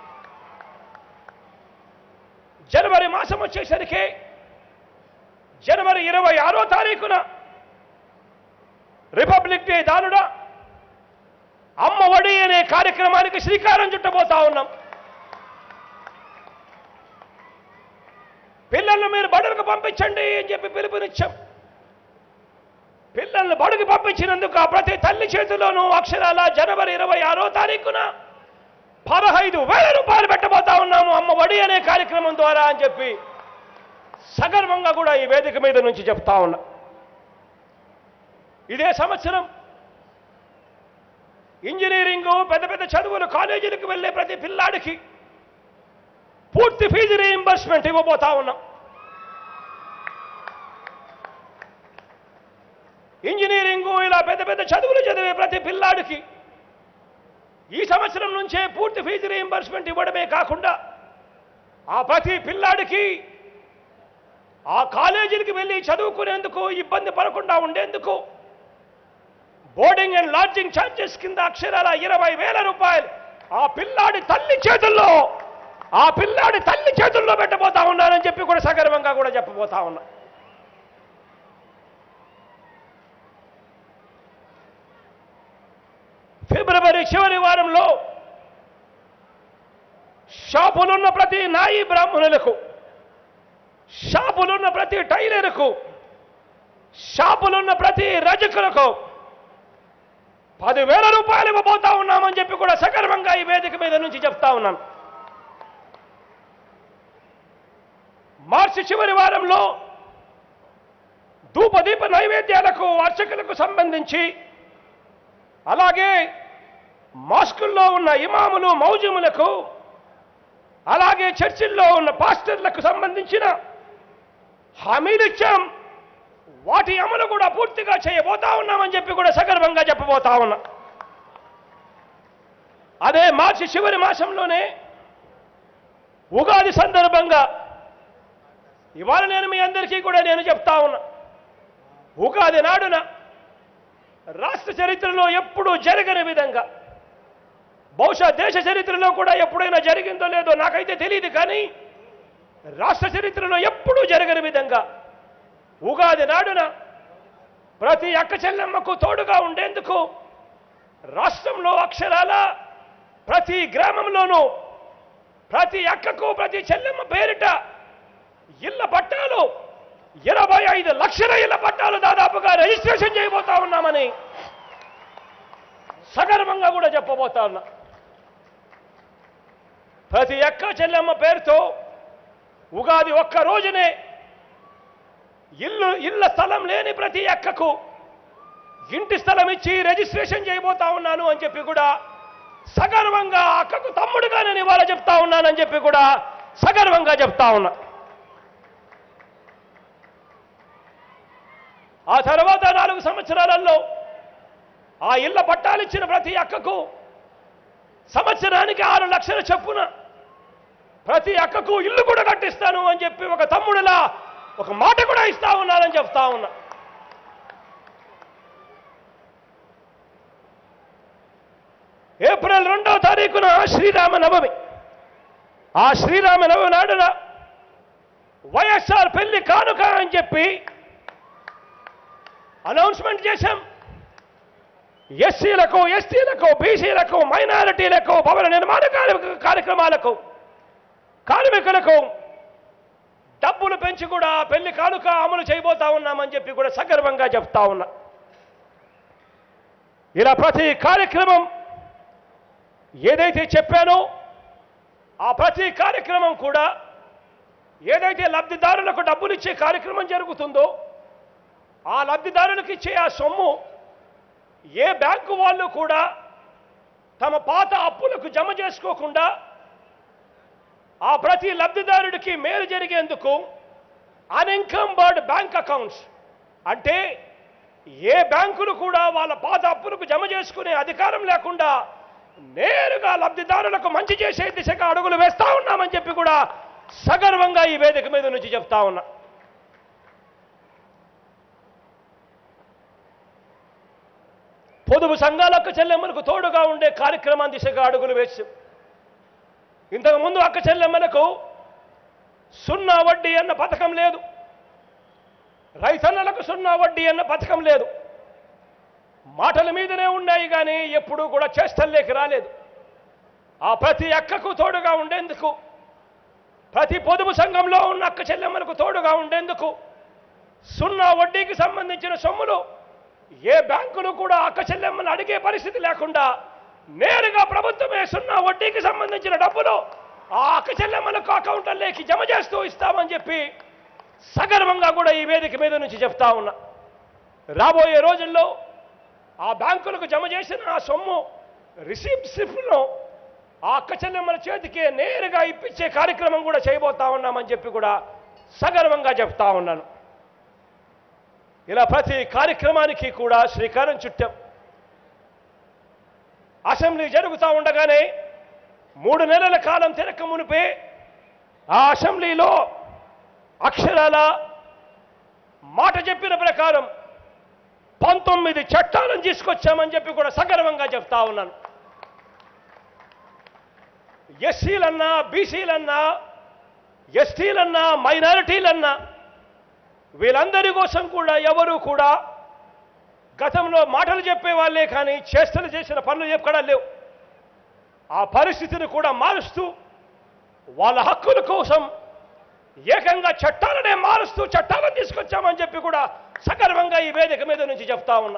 S9: జనవరి మాసం వచ్చేసరికి జనవరి ఇరవై ఆరో తారీఖున రిపబ్లిక్ డే దానుడ అమ్మ ఒడి అనే కార్యక్రమానికి శ్రీకారం చుట్టబోతా ఉన్నాం పిల్లల్ని మీరు బడులకు పంపించండి అని చెప్పి పిలుపునిచ్చాం పిల్లల్ని బడుగు పంపించినందుకు ఆ ప్రతి తల్లి చేతిలోనూ అక్షరాల జనవరి ఇరవై ఆరో తారీఖున పదహైదు వేల రూపాయలు పెట్టబోతా ఉన్నాము అమ్మ ఒడి అనే కార్యక్రమం ద్వారా అని చెప్పి సగర్వంగా కూడా ఈ వేదిక మీద నుంచి చెప్తా ఉన్నా ఇదే సంవత్సరం ఇంజనీరింగ్ పెద్ద పెద్ద చదువులు కాలేజీలకు వెళ్ళే ప్రతి పిల్లాడికి పూర్తి ఫీజు రీయింబర్స్మెంట్ ఇవ్వబోతా ఉన్నాం ఇంజనీరింగ్ ఇలా పెద్ద పెద్ద చదువులు చదివే ప్రతి పిల్లాడికి ఈ సంవత్సరం నుంచే పూర్తి ఫీజు రీయింబర్స్మెంట్ ఇవ్వడమే కాకుండా ఆ ప్రతి పిల్లాడికి ఆ కాలేజీలకు వెళ్ళి చదువుకునేందుకు ఇబ్బంది పడకుండా ఉండేందుకు బోర్డింగ్ అండ్ లాడ్జింగ్ ఛార్జెస్ కింద అక్షరాల ఇరవై వేల రూపాయలు ఆ పిల్లాడి తల్లి చేతుల్లో ఆ పిల్లాడి తల్లి చేతుల్లో పెట్టబోతా ఉన్నానని చెప్పి కూడా సగర్వంగా కూడా చెప్పబోతా ఉన్నా ఫిబ్రవరి చివరి వారంలో షాపులున్న ప్రతి నాయి బ్రాహ్మణులకు షాపులున్న ప్రతి టైలర్కు షాపులున్న ప్రతి రజకులకు పదివేల రూపాయలు ఇవ్వబోతా ఉన్నామని చెప్పి కూడా సగర్వంగా ఈ వేదిక మీద నుంచి చెప్తా ఉన్నాను మార్చి చివరి వారంలో ధూపదీప నైవేద్యాలకు అర్చకులకు సంబంధించి అలాగే మాస్కుల్లో ఉన్న ఇమాములు మౌజములకు అలాగే చర్చిల్లో ఉన్న పాస్టర్లకు సంబంధించిన హామీలు ఇచ్చాం వాటి అమలు కూడా పూర్తిగా చేయబోతా ఉన్నామని చెప్పి కూడా సగర్వంగా చెప్పబోతా ఉన్నా అదే మార్చి చివరి మాసంలోనే ఉగాది సందర్భంగా ఇవాళ నేను మీ అందరికీ కూడా నేను చెప్తా ఉన్నా ఉగాది నాడున రాష్ట్ర చరిత్రలో ఎప్పుడూ జరగని విధంగా బహుశా దేశ చరిత్రలో కూడా ఎప్పుడైనా జరిగిందో లేదో నాకైతే తెలియదు కానీ రాష్ట్ర చరిత్రలో ఎప్పుడూ జరగని విధంగా ఉగాది నాడున ప్రతి అక్క చెల్లెమ్మకు తోడుగా ఉండేందుకు రాష్ట్రంలో అక్షరాల ప్రతి గ్రామంలోనూ ప్రతి అక్కకు ప్రతి చెల్లెమ్మ పేరిట ఇళ్ల పట్టాలు ఇరవై ఐదు లక్షల ఇళ్ల పట్టాలు దాదాపుగా రిజిస్ట్రేషన్ చేయబోతా ఉన్నామని సగర్వంగా కూడా చెప్పబోతా ఉన్నా ప్రతి అక్క చెల్లెమ్మ పేరుతో ఉగాది ఒక్క రోజునే ఇల్లు ఇళ్ళ స్థలం లేని ప్రతి అక్కకు ఇంటి స్థలం ఇచ్చి రిజిస్ట్రేషన్ చేయబోతా ఉన్నాను అని చెప్పి కూడా సగర్వంగా ఆ అక్కకు తమ్ముడుగా నేను ఇవాళ చెప్తా ఉన్నానని చెప్పి కూడా సగర్వంగా చెప్తా ఉన్నా ఆ తర్వాత నాలుగు సంవత్సరాలలో ఆ ఇళ్ల పట్టాలిచ్చిన ప్రతి అక్కకు సంవత్సరానికి ఆరు లక్షల చొప్పున ప్రతి అక్కకు ఇల్లు కూడా కట్టిస్తాను అని చెప్పి ఒక తమ్ముడిలా ఒక మాట కూడా ఇస్తా ఉన్నానని చెప్తా ఉన్నా ఏప్రిల్ రెండవ తారీఖున శ్రీరామ నవమి ఆ శ్రీరామ నవమి నాడున వైఎస్ఆర్ పెళ్లి కానుక అని చెప్పి అనౌన్స్మెంట్ చేశాం ఎస్సీలకు ఎస్టీలకు బీసీలకు మైనారిటీలకు భవన నిర్మాణ కార్య- కార్యక్రమాలకు కార్మికులకు డబ్బులు పెంచి కూడా పెళ్లి కానుక అమలు చేయబోతా ఉన్నామని చెప్పి కూడా సగర్వంగా చెప్తా ఉన్నా ఇలా ప్రతి కార్యక్రమం ఏదైతే చెప్పానో ఆ ప్రతి కార్యక్రమం కూడా ఏదైతే లబ్ధిదారులకు డబ్బులు ఇచ్చే కార్యక్రమం జరుగుతుందో ఆ లబ్ధిదారులకు ఇచ్చే ఆ సొమ్ము ఏ బ్యాంకు వాళ్ళు కూడా తమ పాత అప్పులకు జమ చేసుకోకుండా ఆ ప్రతి లబ్ధిదారుడికి మేలు జరిగేందుకు అన్ఇన్కంబర్డ్ బ్యాంక్ అకౌంట్స్ అంటే ఏ బ్యాంకులు కూడా వాళ్ళ పాత అప్పులకు జమ చేసుకునే అధికారం లేకుండా నేరుగా లబ్ధిదారులకు మంచి చేసే దిశగా అడుగులు వేస్తా ఉన్నామని చెప్పి కూడా సగర్వంగా ఈ వేదిక మీద నుంచి చెప్తా ఉన్నా పొదుపు సంఘాలకు చెల్లెమ్మలకు తోడుగా ఉండే కార్యక్రమం దిశగా అడుగులు వేసి ఇంతకు ముందు అక్క చెల్లెమ్మలకు సున్నా వడ్డీ అన్న పథకం లేదు రైతన్నలకు సున్నా వడ్డీ అన్న పథకం లేదు మాటల మీదనే ఉన్నాయి కానీ ఎప్పుడూ కూడా చేష్టల్లోకి రాలేదు ఆ ప్రతి అక్కకు తోడుగా ఉండేందుకు ప్రతి పొదుపు సంఘంలో ఉన్న అక్క చెల్లెమ్మలకు తోడుగా ఉండేందుకు సున్నా వడ్డీకి సంబంధించిన సొమ్ములు ఏ బ్యాంకులు కూడా అక్క చెల్లెమ్మను అడిగే పరిస్థితి లేకుండా నేరుగా ప్రభుత్వమే సున్నా వడ్డీకి సంబంధించిన డబ్బులు ఆ అక్క చెల్లెమ్మలకు అకౌంట్లలోకి జమ చేస్తూ ఇస్తామని చెప్పి సగర్వంగా కూడా ఈ వేదిక మీద నుంచి చెప్తా ఉన్నా రాబోయే రోజుల్లో ఆ బ్యాంకులకు జమ చేసిన ఆ సొమ్ము రిసీప్ట్ స్లిప్ను ఆ అక్క చెల్లెమ్మల చేతికే నేరుగా ఇప్పించే కార్యక్రమం కూడా చేయబోతా ఉన్నామని చెప్పి కూడా సగర్వంగా చెప్తా ఉన్నాను ఇలా ప్రతి కార్యక్రమానికి కూడా శ్రీకారం చుట్టాం అసెంబ్లీ జరుగుతూ ఉండగానే మూడు నెలల కాలం తిరక్క మునిపే ఆ అసెంబ్లీలో అక్షరాల మాట చెప్పిన ప్రకారం పంతొమ్మిది చట్టాలను తీసుకొచ్చామని చెప్పి కూడా సగర్వంగా చెప్తా ఉన్నాను ఎస్సీలన్నా బీసీలన్నా ఎస్టీలన్నా మైనారిటీలన్నా వీళ్ళందరి కోసం కూడా ఎవరు కూడా గతంలో మాటలు చెప్పే వాళ్ళే కానీ చేష్టలు చేసిన పనులు ఎక్కడా లేవు ఆ పరిస్థితిని కూడా మారుస్తూ వాళ్ళ హక్కుల కోసం ఏకంగా చట్టాలనే మారుస్తూ చట్టాలను తీసుకొచ్చామని చెప్పి కూడా సగర్వంగా ఈ వేదిక మీద నుంచి చెప్తా ఉన్నా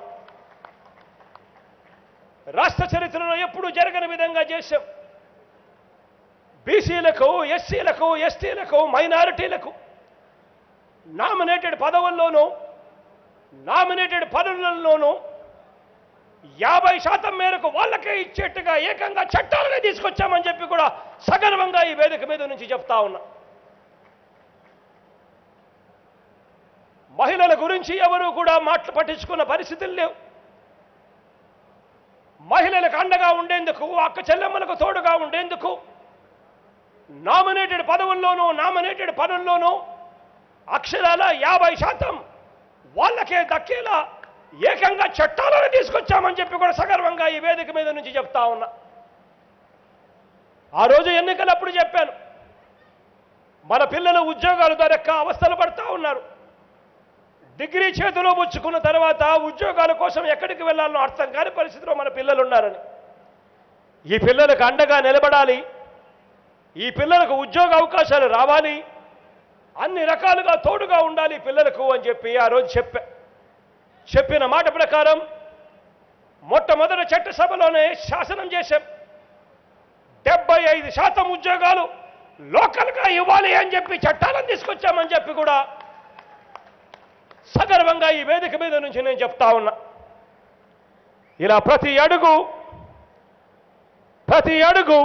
S9: రాష్ట్ర చరిత్రలో ఎప్పుడూ జరగని విధంగా చేశాం బీసీలకు ఎస్సీలకు ఎస్టీలకు మైనారిటీలకు నామినేటెడ్ పదవుల్లోనూ నామినేటెడ్ పదవులలోనూ యాభై శాతం మేరకు వాళ్ళకే ఇచ్చేట్టుగా ఏకంగా చట్టాలనే తీసుకొచ్చామని చెప్పి కూడా సగర్వంగా ఈ వేదిక మీద నుంచి చెప్తా ఉన్నా మహిళల గురించి ఎవరు కూడా మాటలు పట్టించుకున్న పరిస్థితులు లేవు మహిళలకు అండగా ఉండేందుకు అక్క చెల్లెమ్మలకు తోడుగా ఉండేందుకు నామినేటెడ్ పదవుల్లోనూ నామినేటెడ్ పనుల్లోనూ అక్షరాల యాభై శాతం వాళ్ళకే దక్కేలా ఏకంగా చట్టాలను తీసుకొచ్చామని చెప్పి కూడా సగర్వంగా ఈ వేదిక మీద నుంచి చెప్తా ఉన్నా ఆ రోజు ఎన్నికలప్పుడు చెప్పాను మన పిల్లలు ఉద్యోగాలు దొరక్క అవస్థలు పడతా ఉన్నారు డిగ్రీ చేతిలో పుచ్చుకున్న తర్వాత ఉద్యోగాల కోసం ఎక్కడికి వెళ్ళాలనో అర్థం కాని పరిస్థితిలో మన పిల్లలు ఉన్నారని ఈ పిల్లలకు అండగా నిలబడాలి ఈ పిల్లలకు ఉద్యోగ అవకాశాలు రావాలి అన్ని రకాలుగా తోడుగా ఉండాలి పిల్లలకు అని చెప్పి ఆ రోజు చెప్పా చెప్పిన మాట ప్రకారం మొట్టమొదటి చట్టసభలోనే శాసనం చేశాం డెబ్బై ఐదు శాతం ఉద్యోగాలు లోకల్గా ఇవ్వాలి అని చెప్పి చట్టాలను తీసుకొచ్చామని చెప్పి కూడా సగర్వంగా ఈ వేదిక మీద నుంచి నేను చెప్తా ఉన్నా ఇలా ప్రతి అడుగు ప్రతి అడుగు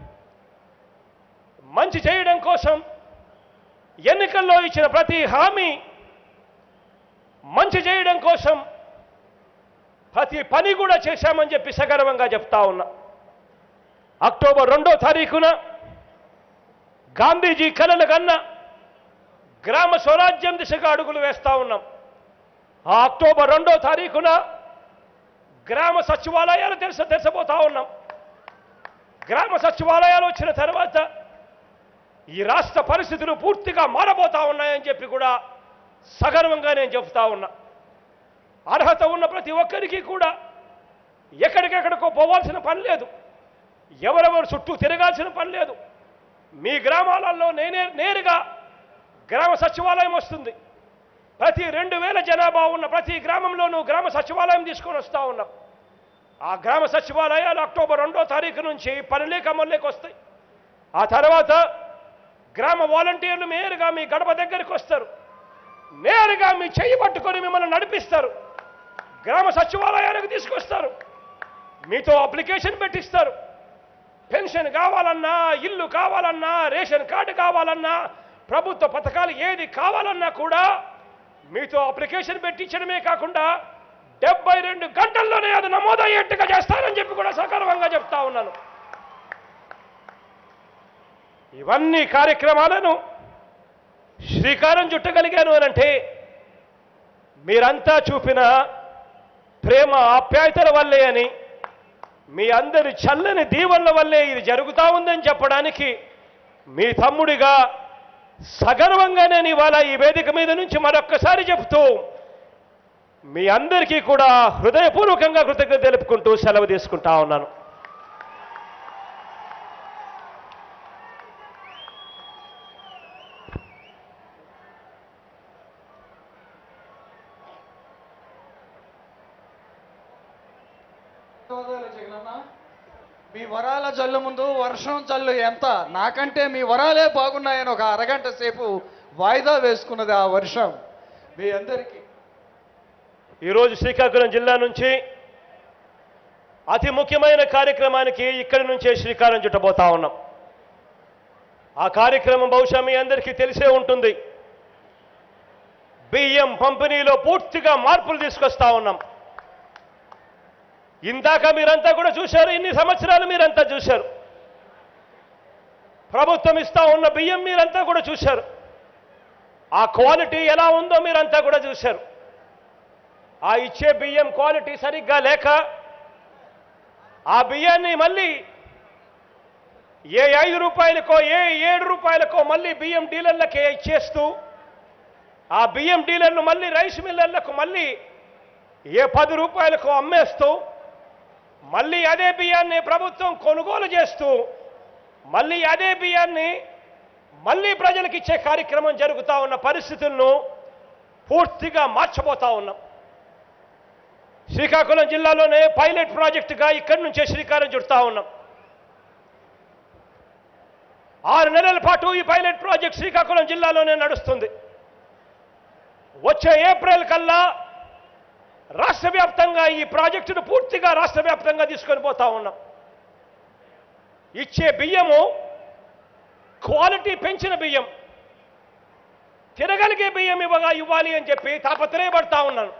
S9: మంచి చేయడం కోసం ఎన్నికల్లో ఇచ్చిన ప్రతి హామీ మంచి చేయడం కోసం ప్రతి పని కూడా చేశామని చెప్పి సగర్వంగా చెప్తా ఉన్నా అక్టోబర్ రెండో తారీఖున గాంధీజీ కలలు కన్న గ్రామ స్వరాజ్యం దిశగా అడుగులు వేస్తా ఉన్నాం ఆ అక్టోబర్ రెండో తారీఖున గ్రామ సచివాలయాలు తెరస తెరసబోతా ఉన్నాం గ్రామ సచివాలయాలు వచ్చిన తర్వాత ఈ రాష్ట్ర పరిస్థితులు పూర్తిగా మారబోతా ఉన్నాయని చెప్పి కూడా సగర్వంగా నేను చెప్తా ఉన్నా అర్హత ఉన్న ప్రతి ఒక్కరికి కూడా ఎక్కడికెక్కడికో పోవాల్సిన పని లేదు ఎవరెవరు చుట్టూ తిరగాల్సిన పని లేదు మీ గ్రామాలలో నేనే నేరుగా గ్రామ సచివాలయం వస్తుంది ప్రతి రెండు వేల జనాభా ఉన్న ప్రతి గ్రామంలోనూ గ్రామ సచివాలయం తీసుకొని వస్తూ ఉన్నాం ఆ గ్రామ సచివాలయాలు అక్టోబర్ రెండో తారీఖు నుంచి పనిలేక అమల్లోకి వస్తాయి ఆ తర్వాత గ్రామ వాలంటీర్లు నేరుగా మీ గడప దగ్గరికి వస్తారు నేరుగా మీ చెయ్యి పట్టుకొని మిమ్మల్ని నడిపిస్తారు గ్రామ సచివాలయానికి తీసుకొస్తారు మీతో అప్లికేషన్ పెట్టిస్తారు పెన్షన్ కావాలన్నా ఇల్లు కావాలన్నా రేషన్ కార్డు కావాలన్నా ప్రభుత్వ పథకాలు ఏది కావాలన్నా కూడా మీతో అప్లికేషన్ పెట్టించడమే కాకుండా డెబ్బై రెండు గంటల్లోనే అది నమోదయ్యేట్టుగా చేస్తారని చెప్పి కూడా సగర్వంగా చెప్తా ఉన్నాను ఇవన్నీ కార్యక్రమాలను శ్రీకారం చుట్టగలిగాను అనంటే మీరంతా చూపిన ప్రేమ ఆప్యాయతల వల్లే అని మీ అందరి చల్లని దీవెనల వల్లే ఇది జరుగుతా ఉందని చెప్పడానికి మీ తమ్ముడిగా సగర్వంగా నేను ఇవాళ ఈ వేదిక మీద నుంచి మరొక్కసారి చెప్తూ మీ అందరికీ కూడా హృదయపూర్వకంగా కృతజ్ఞత తెలుపుకుంటూ సెలవు తీసుకుంటా ఉన్నాను
S5: ధన్యవాదాలు జగనన్న మీ వరాల జల్లు ముందు వర్షం జల్లు ఎంత నాకంటే మీ వరాలే బాగున్నాయని ఒక అరగంట సేపు వాయిదా వేసుకున్నది ఆ వర్షం మీ అందరికీ
S9: ఈరోజు శ్రీకాకుళం జిల్లా నుంచి అతి ముఖ్యమైన కార్యక్రమానికి ఇక్కడి నుంచే శ్రీకారం చుట్టబోతా ఉన్నాం ఆ కార్యక్రమం బహుశా మీ అందరికీ తెలిసే ఉంటుంది బియ్యం పంపిణీలో పూర్తిగా మార్పులు తీసుకొస్తా ఉన్నాం ఇందాక మీరంతా కూడా చూశారు ఇన్ని సంవత్సరాలు మీరంతా చూశారు ప్రభుత్వం ఇస్తా ఉన్న బియ్యం మీరంతా కూడా చూశారు ఆ క్వాలిటీ ఎలా ఉందో మీరంతా కూడా చూశారు ఆ ఇచ్చే బియ్యం క్వాలిటీ సరిగ్గా లేక ఆ బియ్యాన్ని మళ్ళీ ఏ ఐదు రూపాయలకో ఏ ఏడు రూపాయలకో మళ్ళీ బియ్యం డీలర్లకే ఇచ్చేస్తూ ఆ బియ్యం డీలర్లు మళ్ళీ రైస్ మిల్లర్లకు మళ్ళీ ఏ పది రూపాయలకు అమ్మేస్తూ మళ్ళీ అదే బియ్యాన్ని ప్రభుత్వం కొనుగోలు చేస్తూ మళ్ళీ అదే బియ్యాన్ని మళ్ళీ ప్రజలకు ఇచ్చే కార్యక్రమం జరుగుతూ ఉన్న పరిస్థితులను పూర్తిగా మార్చబోతా ఉన్నాం శ్రీకాకుళం జిల్లాలోనే పైలట్ ప్రాజెక్టుగా ఇక్కడి నుంచే శ్రీకారం చుడతా ఉన్నాం ఆరు నెలల పాటు ఈ పైలట్ ప్రాజెక్ట్ శ్రీకాకుళం జిల్లాలోనే నడుస్తుంది వచ్చే ఏప్రిల్ కల్లా రాష్ట్ర వ్యాప్తంగా ఈ ప్రాజెక్టును పూర్తిగా రాష్ట్ర వ్యాప్తంగా తీసుకొని పోతా ఉన్నాం ఇచ్చే బియ్యము క్వాలిటీ పెంచిన బియ్యం తినగలిగే బియ్యం ఇవ్వగా ఇవ్వాలి అని చెప్పి తాపత్రయపడతా ఉన్నాను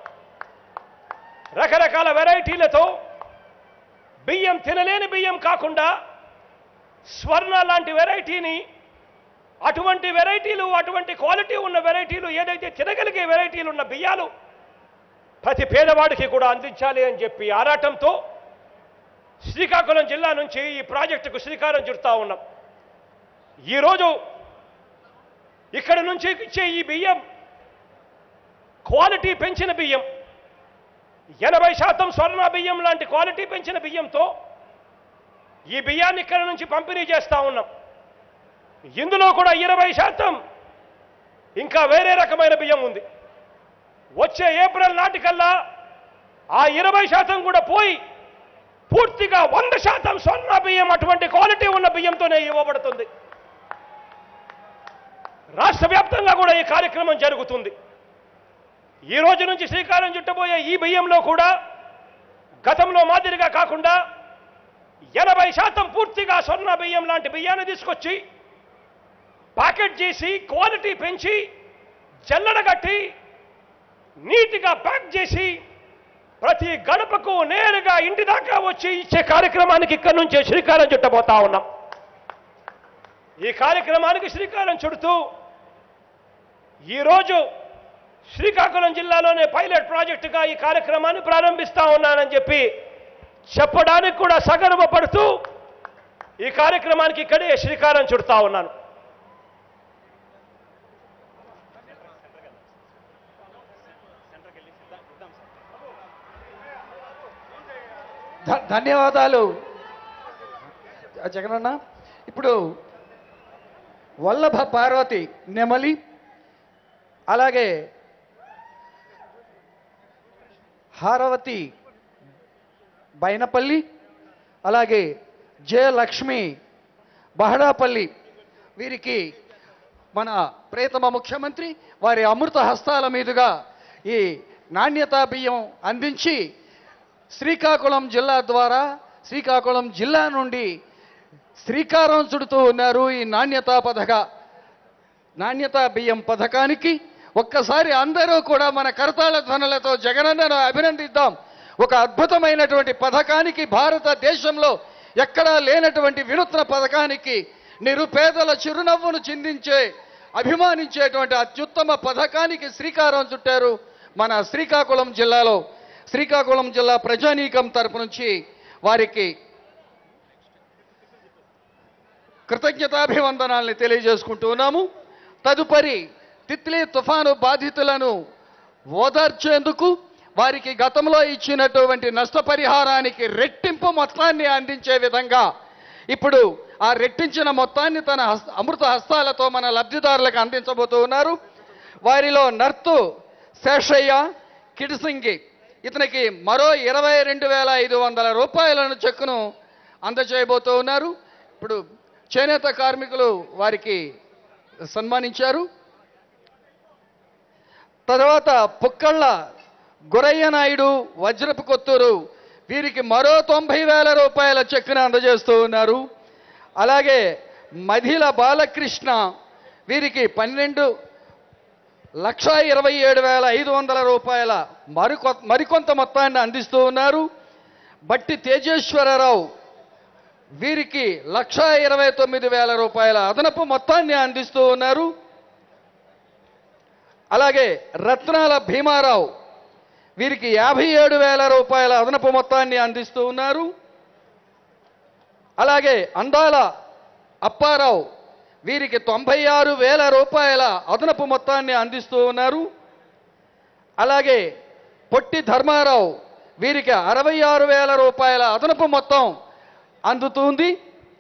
S9: రకరకాల వెరైటీలతో బియ్యం తినలేని బియ్యం కాకుండా స్వర్ణ లాంటి వెరైటీని అటువంటి వెరైటీలు అటువంటి క్వాలిటీ ఉన్న వెరైటీలు ఏదైతే తినగలిగే వెరైటీలు ఉన్న బియ్యాలు ప్రతి పేదవాడికి కూడా అందించాలి అని చెప్పి ఆరాటంతో శ్రీకాకుళం జిల్లా నుంచి ఈ ప్రాజెక్టుకు శ్రీకారం చుడతా ఉన్నాం ఈరోజు ఇక్కడి నుంచి ఇచ్చే ఈ బియ్యం క్వాలిటీ పెంచిన బియ్యం ఎనభై శాతం స్వర్ణ బియ్యం లాంటి క్వాలిటీ పెంచిన బియ్యంతో ఈ బియ్యాన్ని ఇక్కడ నుంచి పంపిణీ చేస్తా ఉన్నాం ఇందులో కూడా ఇరవై శాతం ఇంకా వేరే రకమైన బియ్యం ఉంది వచ్చే ఏప్రిల్ నాటికల్లా ఆ ఇరవై శాతం కూడా పోయి పూర్తిగా వంద శాతం స్వర్ణ బియ్యం అటువంటి క్వాలిటీ ఉన్న బియ్యంతోనే ఇవ్వబడుతుంది రాష్ట్ర వ్యాప్తంగా కూడా ఈ కార్యక్రమం జరుగుతుంది ఈ రోజు నుంచి శ్రీకారం చుట్టబోయే ఈ బియ్యంలో కూడా గతంలో మాదిరిగా కాకుండా ఎనభై శాతం పూర్తిగా స్వర్ణ బియ్యం లాంటి బియ్యాన్ని తీసుకొచ్చి ప్యాకెట్ చేసి క్వాలిటీ పెంచి జల్లడగట్టి నీట్గా ప్యాక్ చేసి ప్రతి గడపకు నేరుగా ఇంటి దాకా వచ్చి ఇచ్చే కార్యక్రమానికి ఇక్కడి నుంచే శ్రీకారం చుట్టబోతా ఉన్నాం ఈ కార్యక్రమానికి శ్రీకారం చుడుతూ ఈరోజు శ్రీకాకుళం జిల్లాలోనే పైలట్ ప్రాజెక్టుగా ఈ కార్యక్రమాన్ని ప్రారంభిస్తా ఉన్నానని చెప్పి చెప్పడానికి కూడా సగర్వపడుతూ ఈ కార్యక్రమానికి ఇక్కడే శ్రీకారం చుడతా ఉన్నాను
S5: ధ- ధన్యవాదాలు జగనన్న ఇప్పుడు వల్లభ పార్వతి నెమలి అలాగే హారవతి బైనపల్లి అలాగే జయలక్ష్మి బహడాపల్లి వీరికి మన ప్రియతమ ముఖ్యమంత్రి వారి అమృత హస్తాల మీదుగా ఈ నాణ్యతా బియ్యం అందించి శ్రీకాకుళం జిల్లా ద్వారా శ్రీకాకుళం జిల్లా నుండి శ్రీకారం చుడుతూ ఉన్నారు ఈ నాణ్యతా పథక నాణ్యతా బియ్యం పథకానికి ఒక్కసారి అందరూ కూడా మన కరతాళ ధ్వనులతో జగనన్నను అభినందిద్దాం ఒక అద్భుతమైనటువంటి పథకానికి భారతదేశంలో ఎక్కడా లేనటువంటి వినూత్న పథకానికి నిరుపేదల చిరునవ్వును చిందించే అభిమానించేటువంటి అత్యుత్తమ పథకానికి శ్రీకారం చుట్టారు మన శ్రీకాకుళం జిల్లాలో శ్రీకాకుళం జిల్లా ప్రజానీకం తరపు నుంచి వారికి కృతజ్ఞతాభివందనాల్ని తెలియజేసుకుంటూ ఉన్నాము తదుపరి తిత్లీ తుఫాను బాధితులను ఓదార్చేందుకు వారికి గతంలో ఇచ్చినటువంటి నష్టపరిహారానికి రెట్టింపు మొత్తాన్ని అందించే విధంగా ఇప్పుడు ఆ రెట్టించిన మొత్తాన్ని తన హస్త అమృత హస్తాలతో మన లబ్ధిదారులకు అందించబోతూ ఉన్నారు వారిలో నర్తు శేషయ్య కిడిసింగి ఇతనికి మరో ఇరవై రెండు వేల ఐదు వందల రూపాయలను చెక్కును అందజేయబోతూ ఉన్నారు ఇప్పుడు చేనేత కార్మికులు వారికి సన్మానించారు తర్వాత పుక్కళ్ళ గురయ్య నాయుడు వజ్రపు కొత్తూరు వీరికి మరో తొంభై వేల రూపాయల చెక్కును అందజేస్తూ ఉన్నారు అలాగే మధిల బాలకృష్ణ వీరికి పన్నెండు లక్ష ఇరవై ఏడు వేల ఐదు వందల రూపాయల మరికొ మరికొంత మొత్తాన్ని అందిస్తూ ఉన్నారు బట్టి తేజేశ్వరరావు వీరికి లక్ష ఇరవై తొమ్మిది వేల రూపాయల అదనపు మొత్తాన్ని అందిస్తూ ఉన్నారు అలాగే రత్నాల భీమారావు వీరికి యాభై ఏడు వేల రూపాయల అదనపు మొత్తాన్ని అందిస్తూ ఉన్నారు అలాగే అందాల అప్పారావు వీరికి తొంభై ఆరు వేల రూపాయల అదనపు మొత్తాన్ని అందిస్తూ ఉన్నారు అలాగే పొట్టి ధర్మారావు వీరికి అరవై ఆరు వేల రూపాయల అదనపు మొత్తం అందుతుంది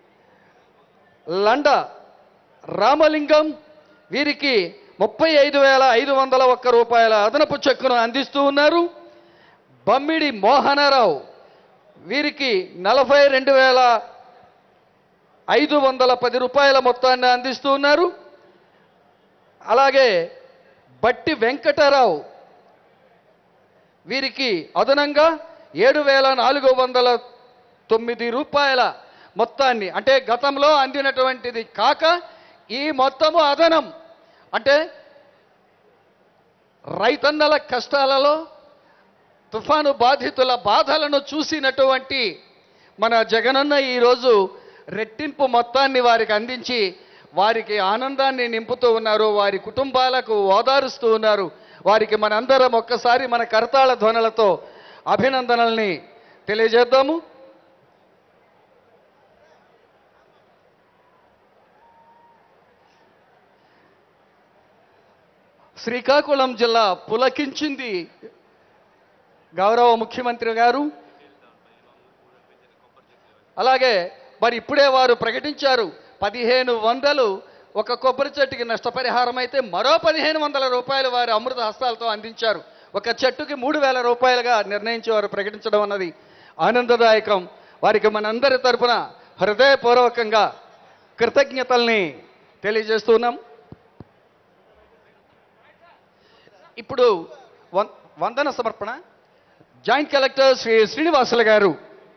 S5: లండ రామలింగం వీరికి ముప్పై ఐదు వేల ఐదు వందల ఒక్క రూపాయల అదనపు చెక్కును అందిస్తూ ఉన్నారు బమ్మిడి మోహనరావు వీరికి నలభై రెండు వేల ఐదు వందల పది రూపాయల మొత్తాన్ని అందిస్తూ ఉన్నారు అలాగే బట్టి వెంకటరావు వీరికి అదనంగా ఏడు వేల నాలుగు వందల తొమ్మిది రూపాయల మొత్తాన్ని అంటే గతంలో అందినటువంటిది కాక ఈ మొత్తము అదనం అంటే రైతన్నల కష్టాలలో తుఫాను బాధితుల బాధలను చూసినటువంటి మన జగనన్న ఈరోజు రెట్టింపు మొత్తాన్ని వారికి అందించి వారికి ఆనందాన్ని నింపుతూ ఉన్నారు వారి కుటుంబాలకు ఓదారుస్తూ ఉన్నారు వారికి మనందరం ఒక్కసారి మన కరతాళ ధ్వనులతో అభినందనల్ని తెలియజేద్దాము శ్రీకాకుళం జిల్లా పులకించింది గౌరవ ముఖ్యమంత్రి గారు అలాగే మరి ఇప్పుడే వారు ప్రకటించారు పదిహేను వందలు ఒక కొబ్బరి చెట్టుకి నష్టపరిహారం అయితే మరో పదిహేను వందల రూపాయలు వారి అమృత హస్తాలతో అందించారు ఒక చెట్టుకి మూడు వేల రూపాయలుగా నిర్ణయించి వారు ప్రకటించడం అన్నది ఆనందదాయకం వారికి మనందరి తరపున హృదయపూర్వకంగా కృతజ్ఞతల్ని తెలియజేస్తున్నాం ఇప్పుడు వం- వందన సమర్పణ జాయింట్ కలెక్టర్ శ్రీ శ్రీనివాసులు గారు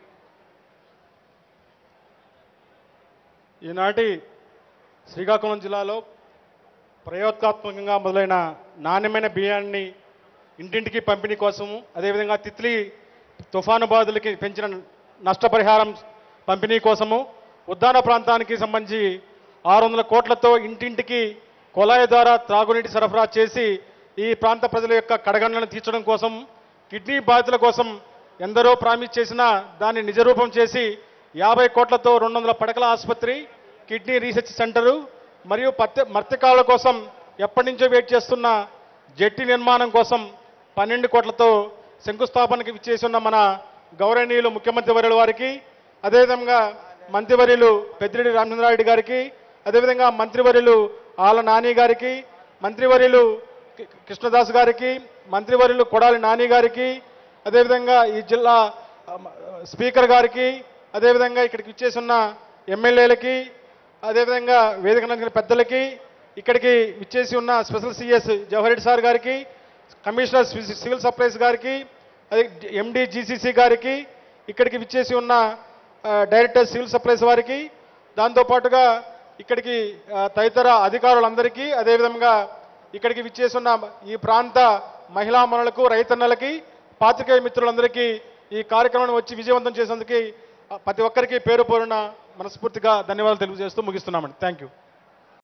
S10: ఈనాటి శ్రీకాకుళం జిల్లాలో ప్రయోగాత్మకంగా మొదలైన నాణ్యమైన బియ్యాన్ని ఇంటింటికి పంపిణీ కోసము అదేవిధంగా తిత్లీ తుఫాను బాధలకి పెంచిన నష్టపరిహారం పంపిణీ కోసము ఉద్దాన ప్రాంతానికి సంబంధించి ఆరు వందల కోట్లతో ఇంటింటికి కుళాయి ద్వారా త్రాగునీటి సరఫరా చేసి ఈ ప్రాంత ప్రజల యొక్క కడగండ్లను తీర్చడం కోసం కిడ్నీ బాధితుల కోసం ఎందరో ప్రామిస్ చేసినా దాన్ని నిజరూపం చేసి యాభై కోట్లతో రెండు వందల పడకల ఆసుపత్రి కిడ్నీ రీసెర్చ్ సెంటరు మరియు పత్య మర్తకాల కోసం ఎప్పటి నుంచో వెయిట్ చేస్తున్న జట్టి నిర్మాణం కోసం పన్నెండు కోట్లతో శంకుస్థాపనకి ఇచ్చేసి ఉన్న మన గౌరవనీయులు ముఖ్యమంత్రి వర్యుల వారికి అదేవిధంగా మంత్రివర్యులు పెద్దిరెడ్డి రామచంద్రారెడ్డి గారికి అదేవిధంగా మంత్రివర్యులు ఆల నాని గారికి మంత్రివర్యులు కి- కృష్ణదాస్ గారికి మంత్రివర్యులు కొడాలి నాని గారికి అదేవిధంగా ఈ జిల్లా ఆ, మ- స్పీకర్ గారికి అదేవిధంగా ఇక్కడికి ఇచ్చేసి ఉన్న ఎమ్మెల్యేలకి అదేవిధంగా వేదిక నందిన పెద్దలకి ఇక్కడికి ఇచ్చేసి ఉన్న special CS Jawahar Reddy sir గారికి కమిషనర్ సి- సివిల్ సప్లైస్ గారికి అదే ఎండి జీసీసీ గారికి ఇక్కడికి విచ్చేసి ఉన్న ఆ, డైరెక్టర్ సివిల్ సప్లైస్ వారికి దాంతోపాటుగా ఇక్కడికి ఆ, తదితర అధికారులందరికీ అదేవిధంగా ఇక్కడికి విచ్చేసి ఉన్న ఈ ప్రాంత మహిళా మనులకు రైతన్నలకి పాత్రికేయ మిత్రులందరికీ ఈ కార్యక్రమాన్ని వచ్చి విజయవంతం చేసేందుకు ఆ, ప్రతి ఒక్కరికి పేరు పేరున మనస్ఫూర్తిగా ధన్యవాదాలు తెలియజేస్తూ ముగిస్తున్నామండి థ్యాంక్ యూ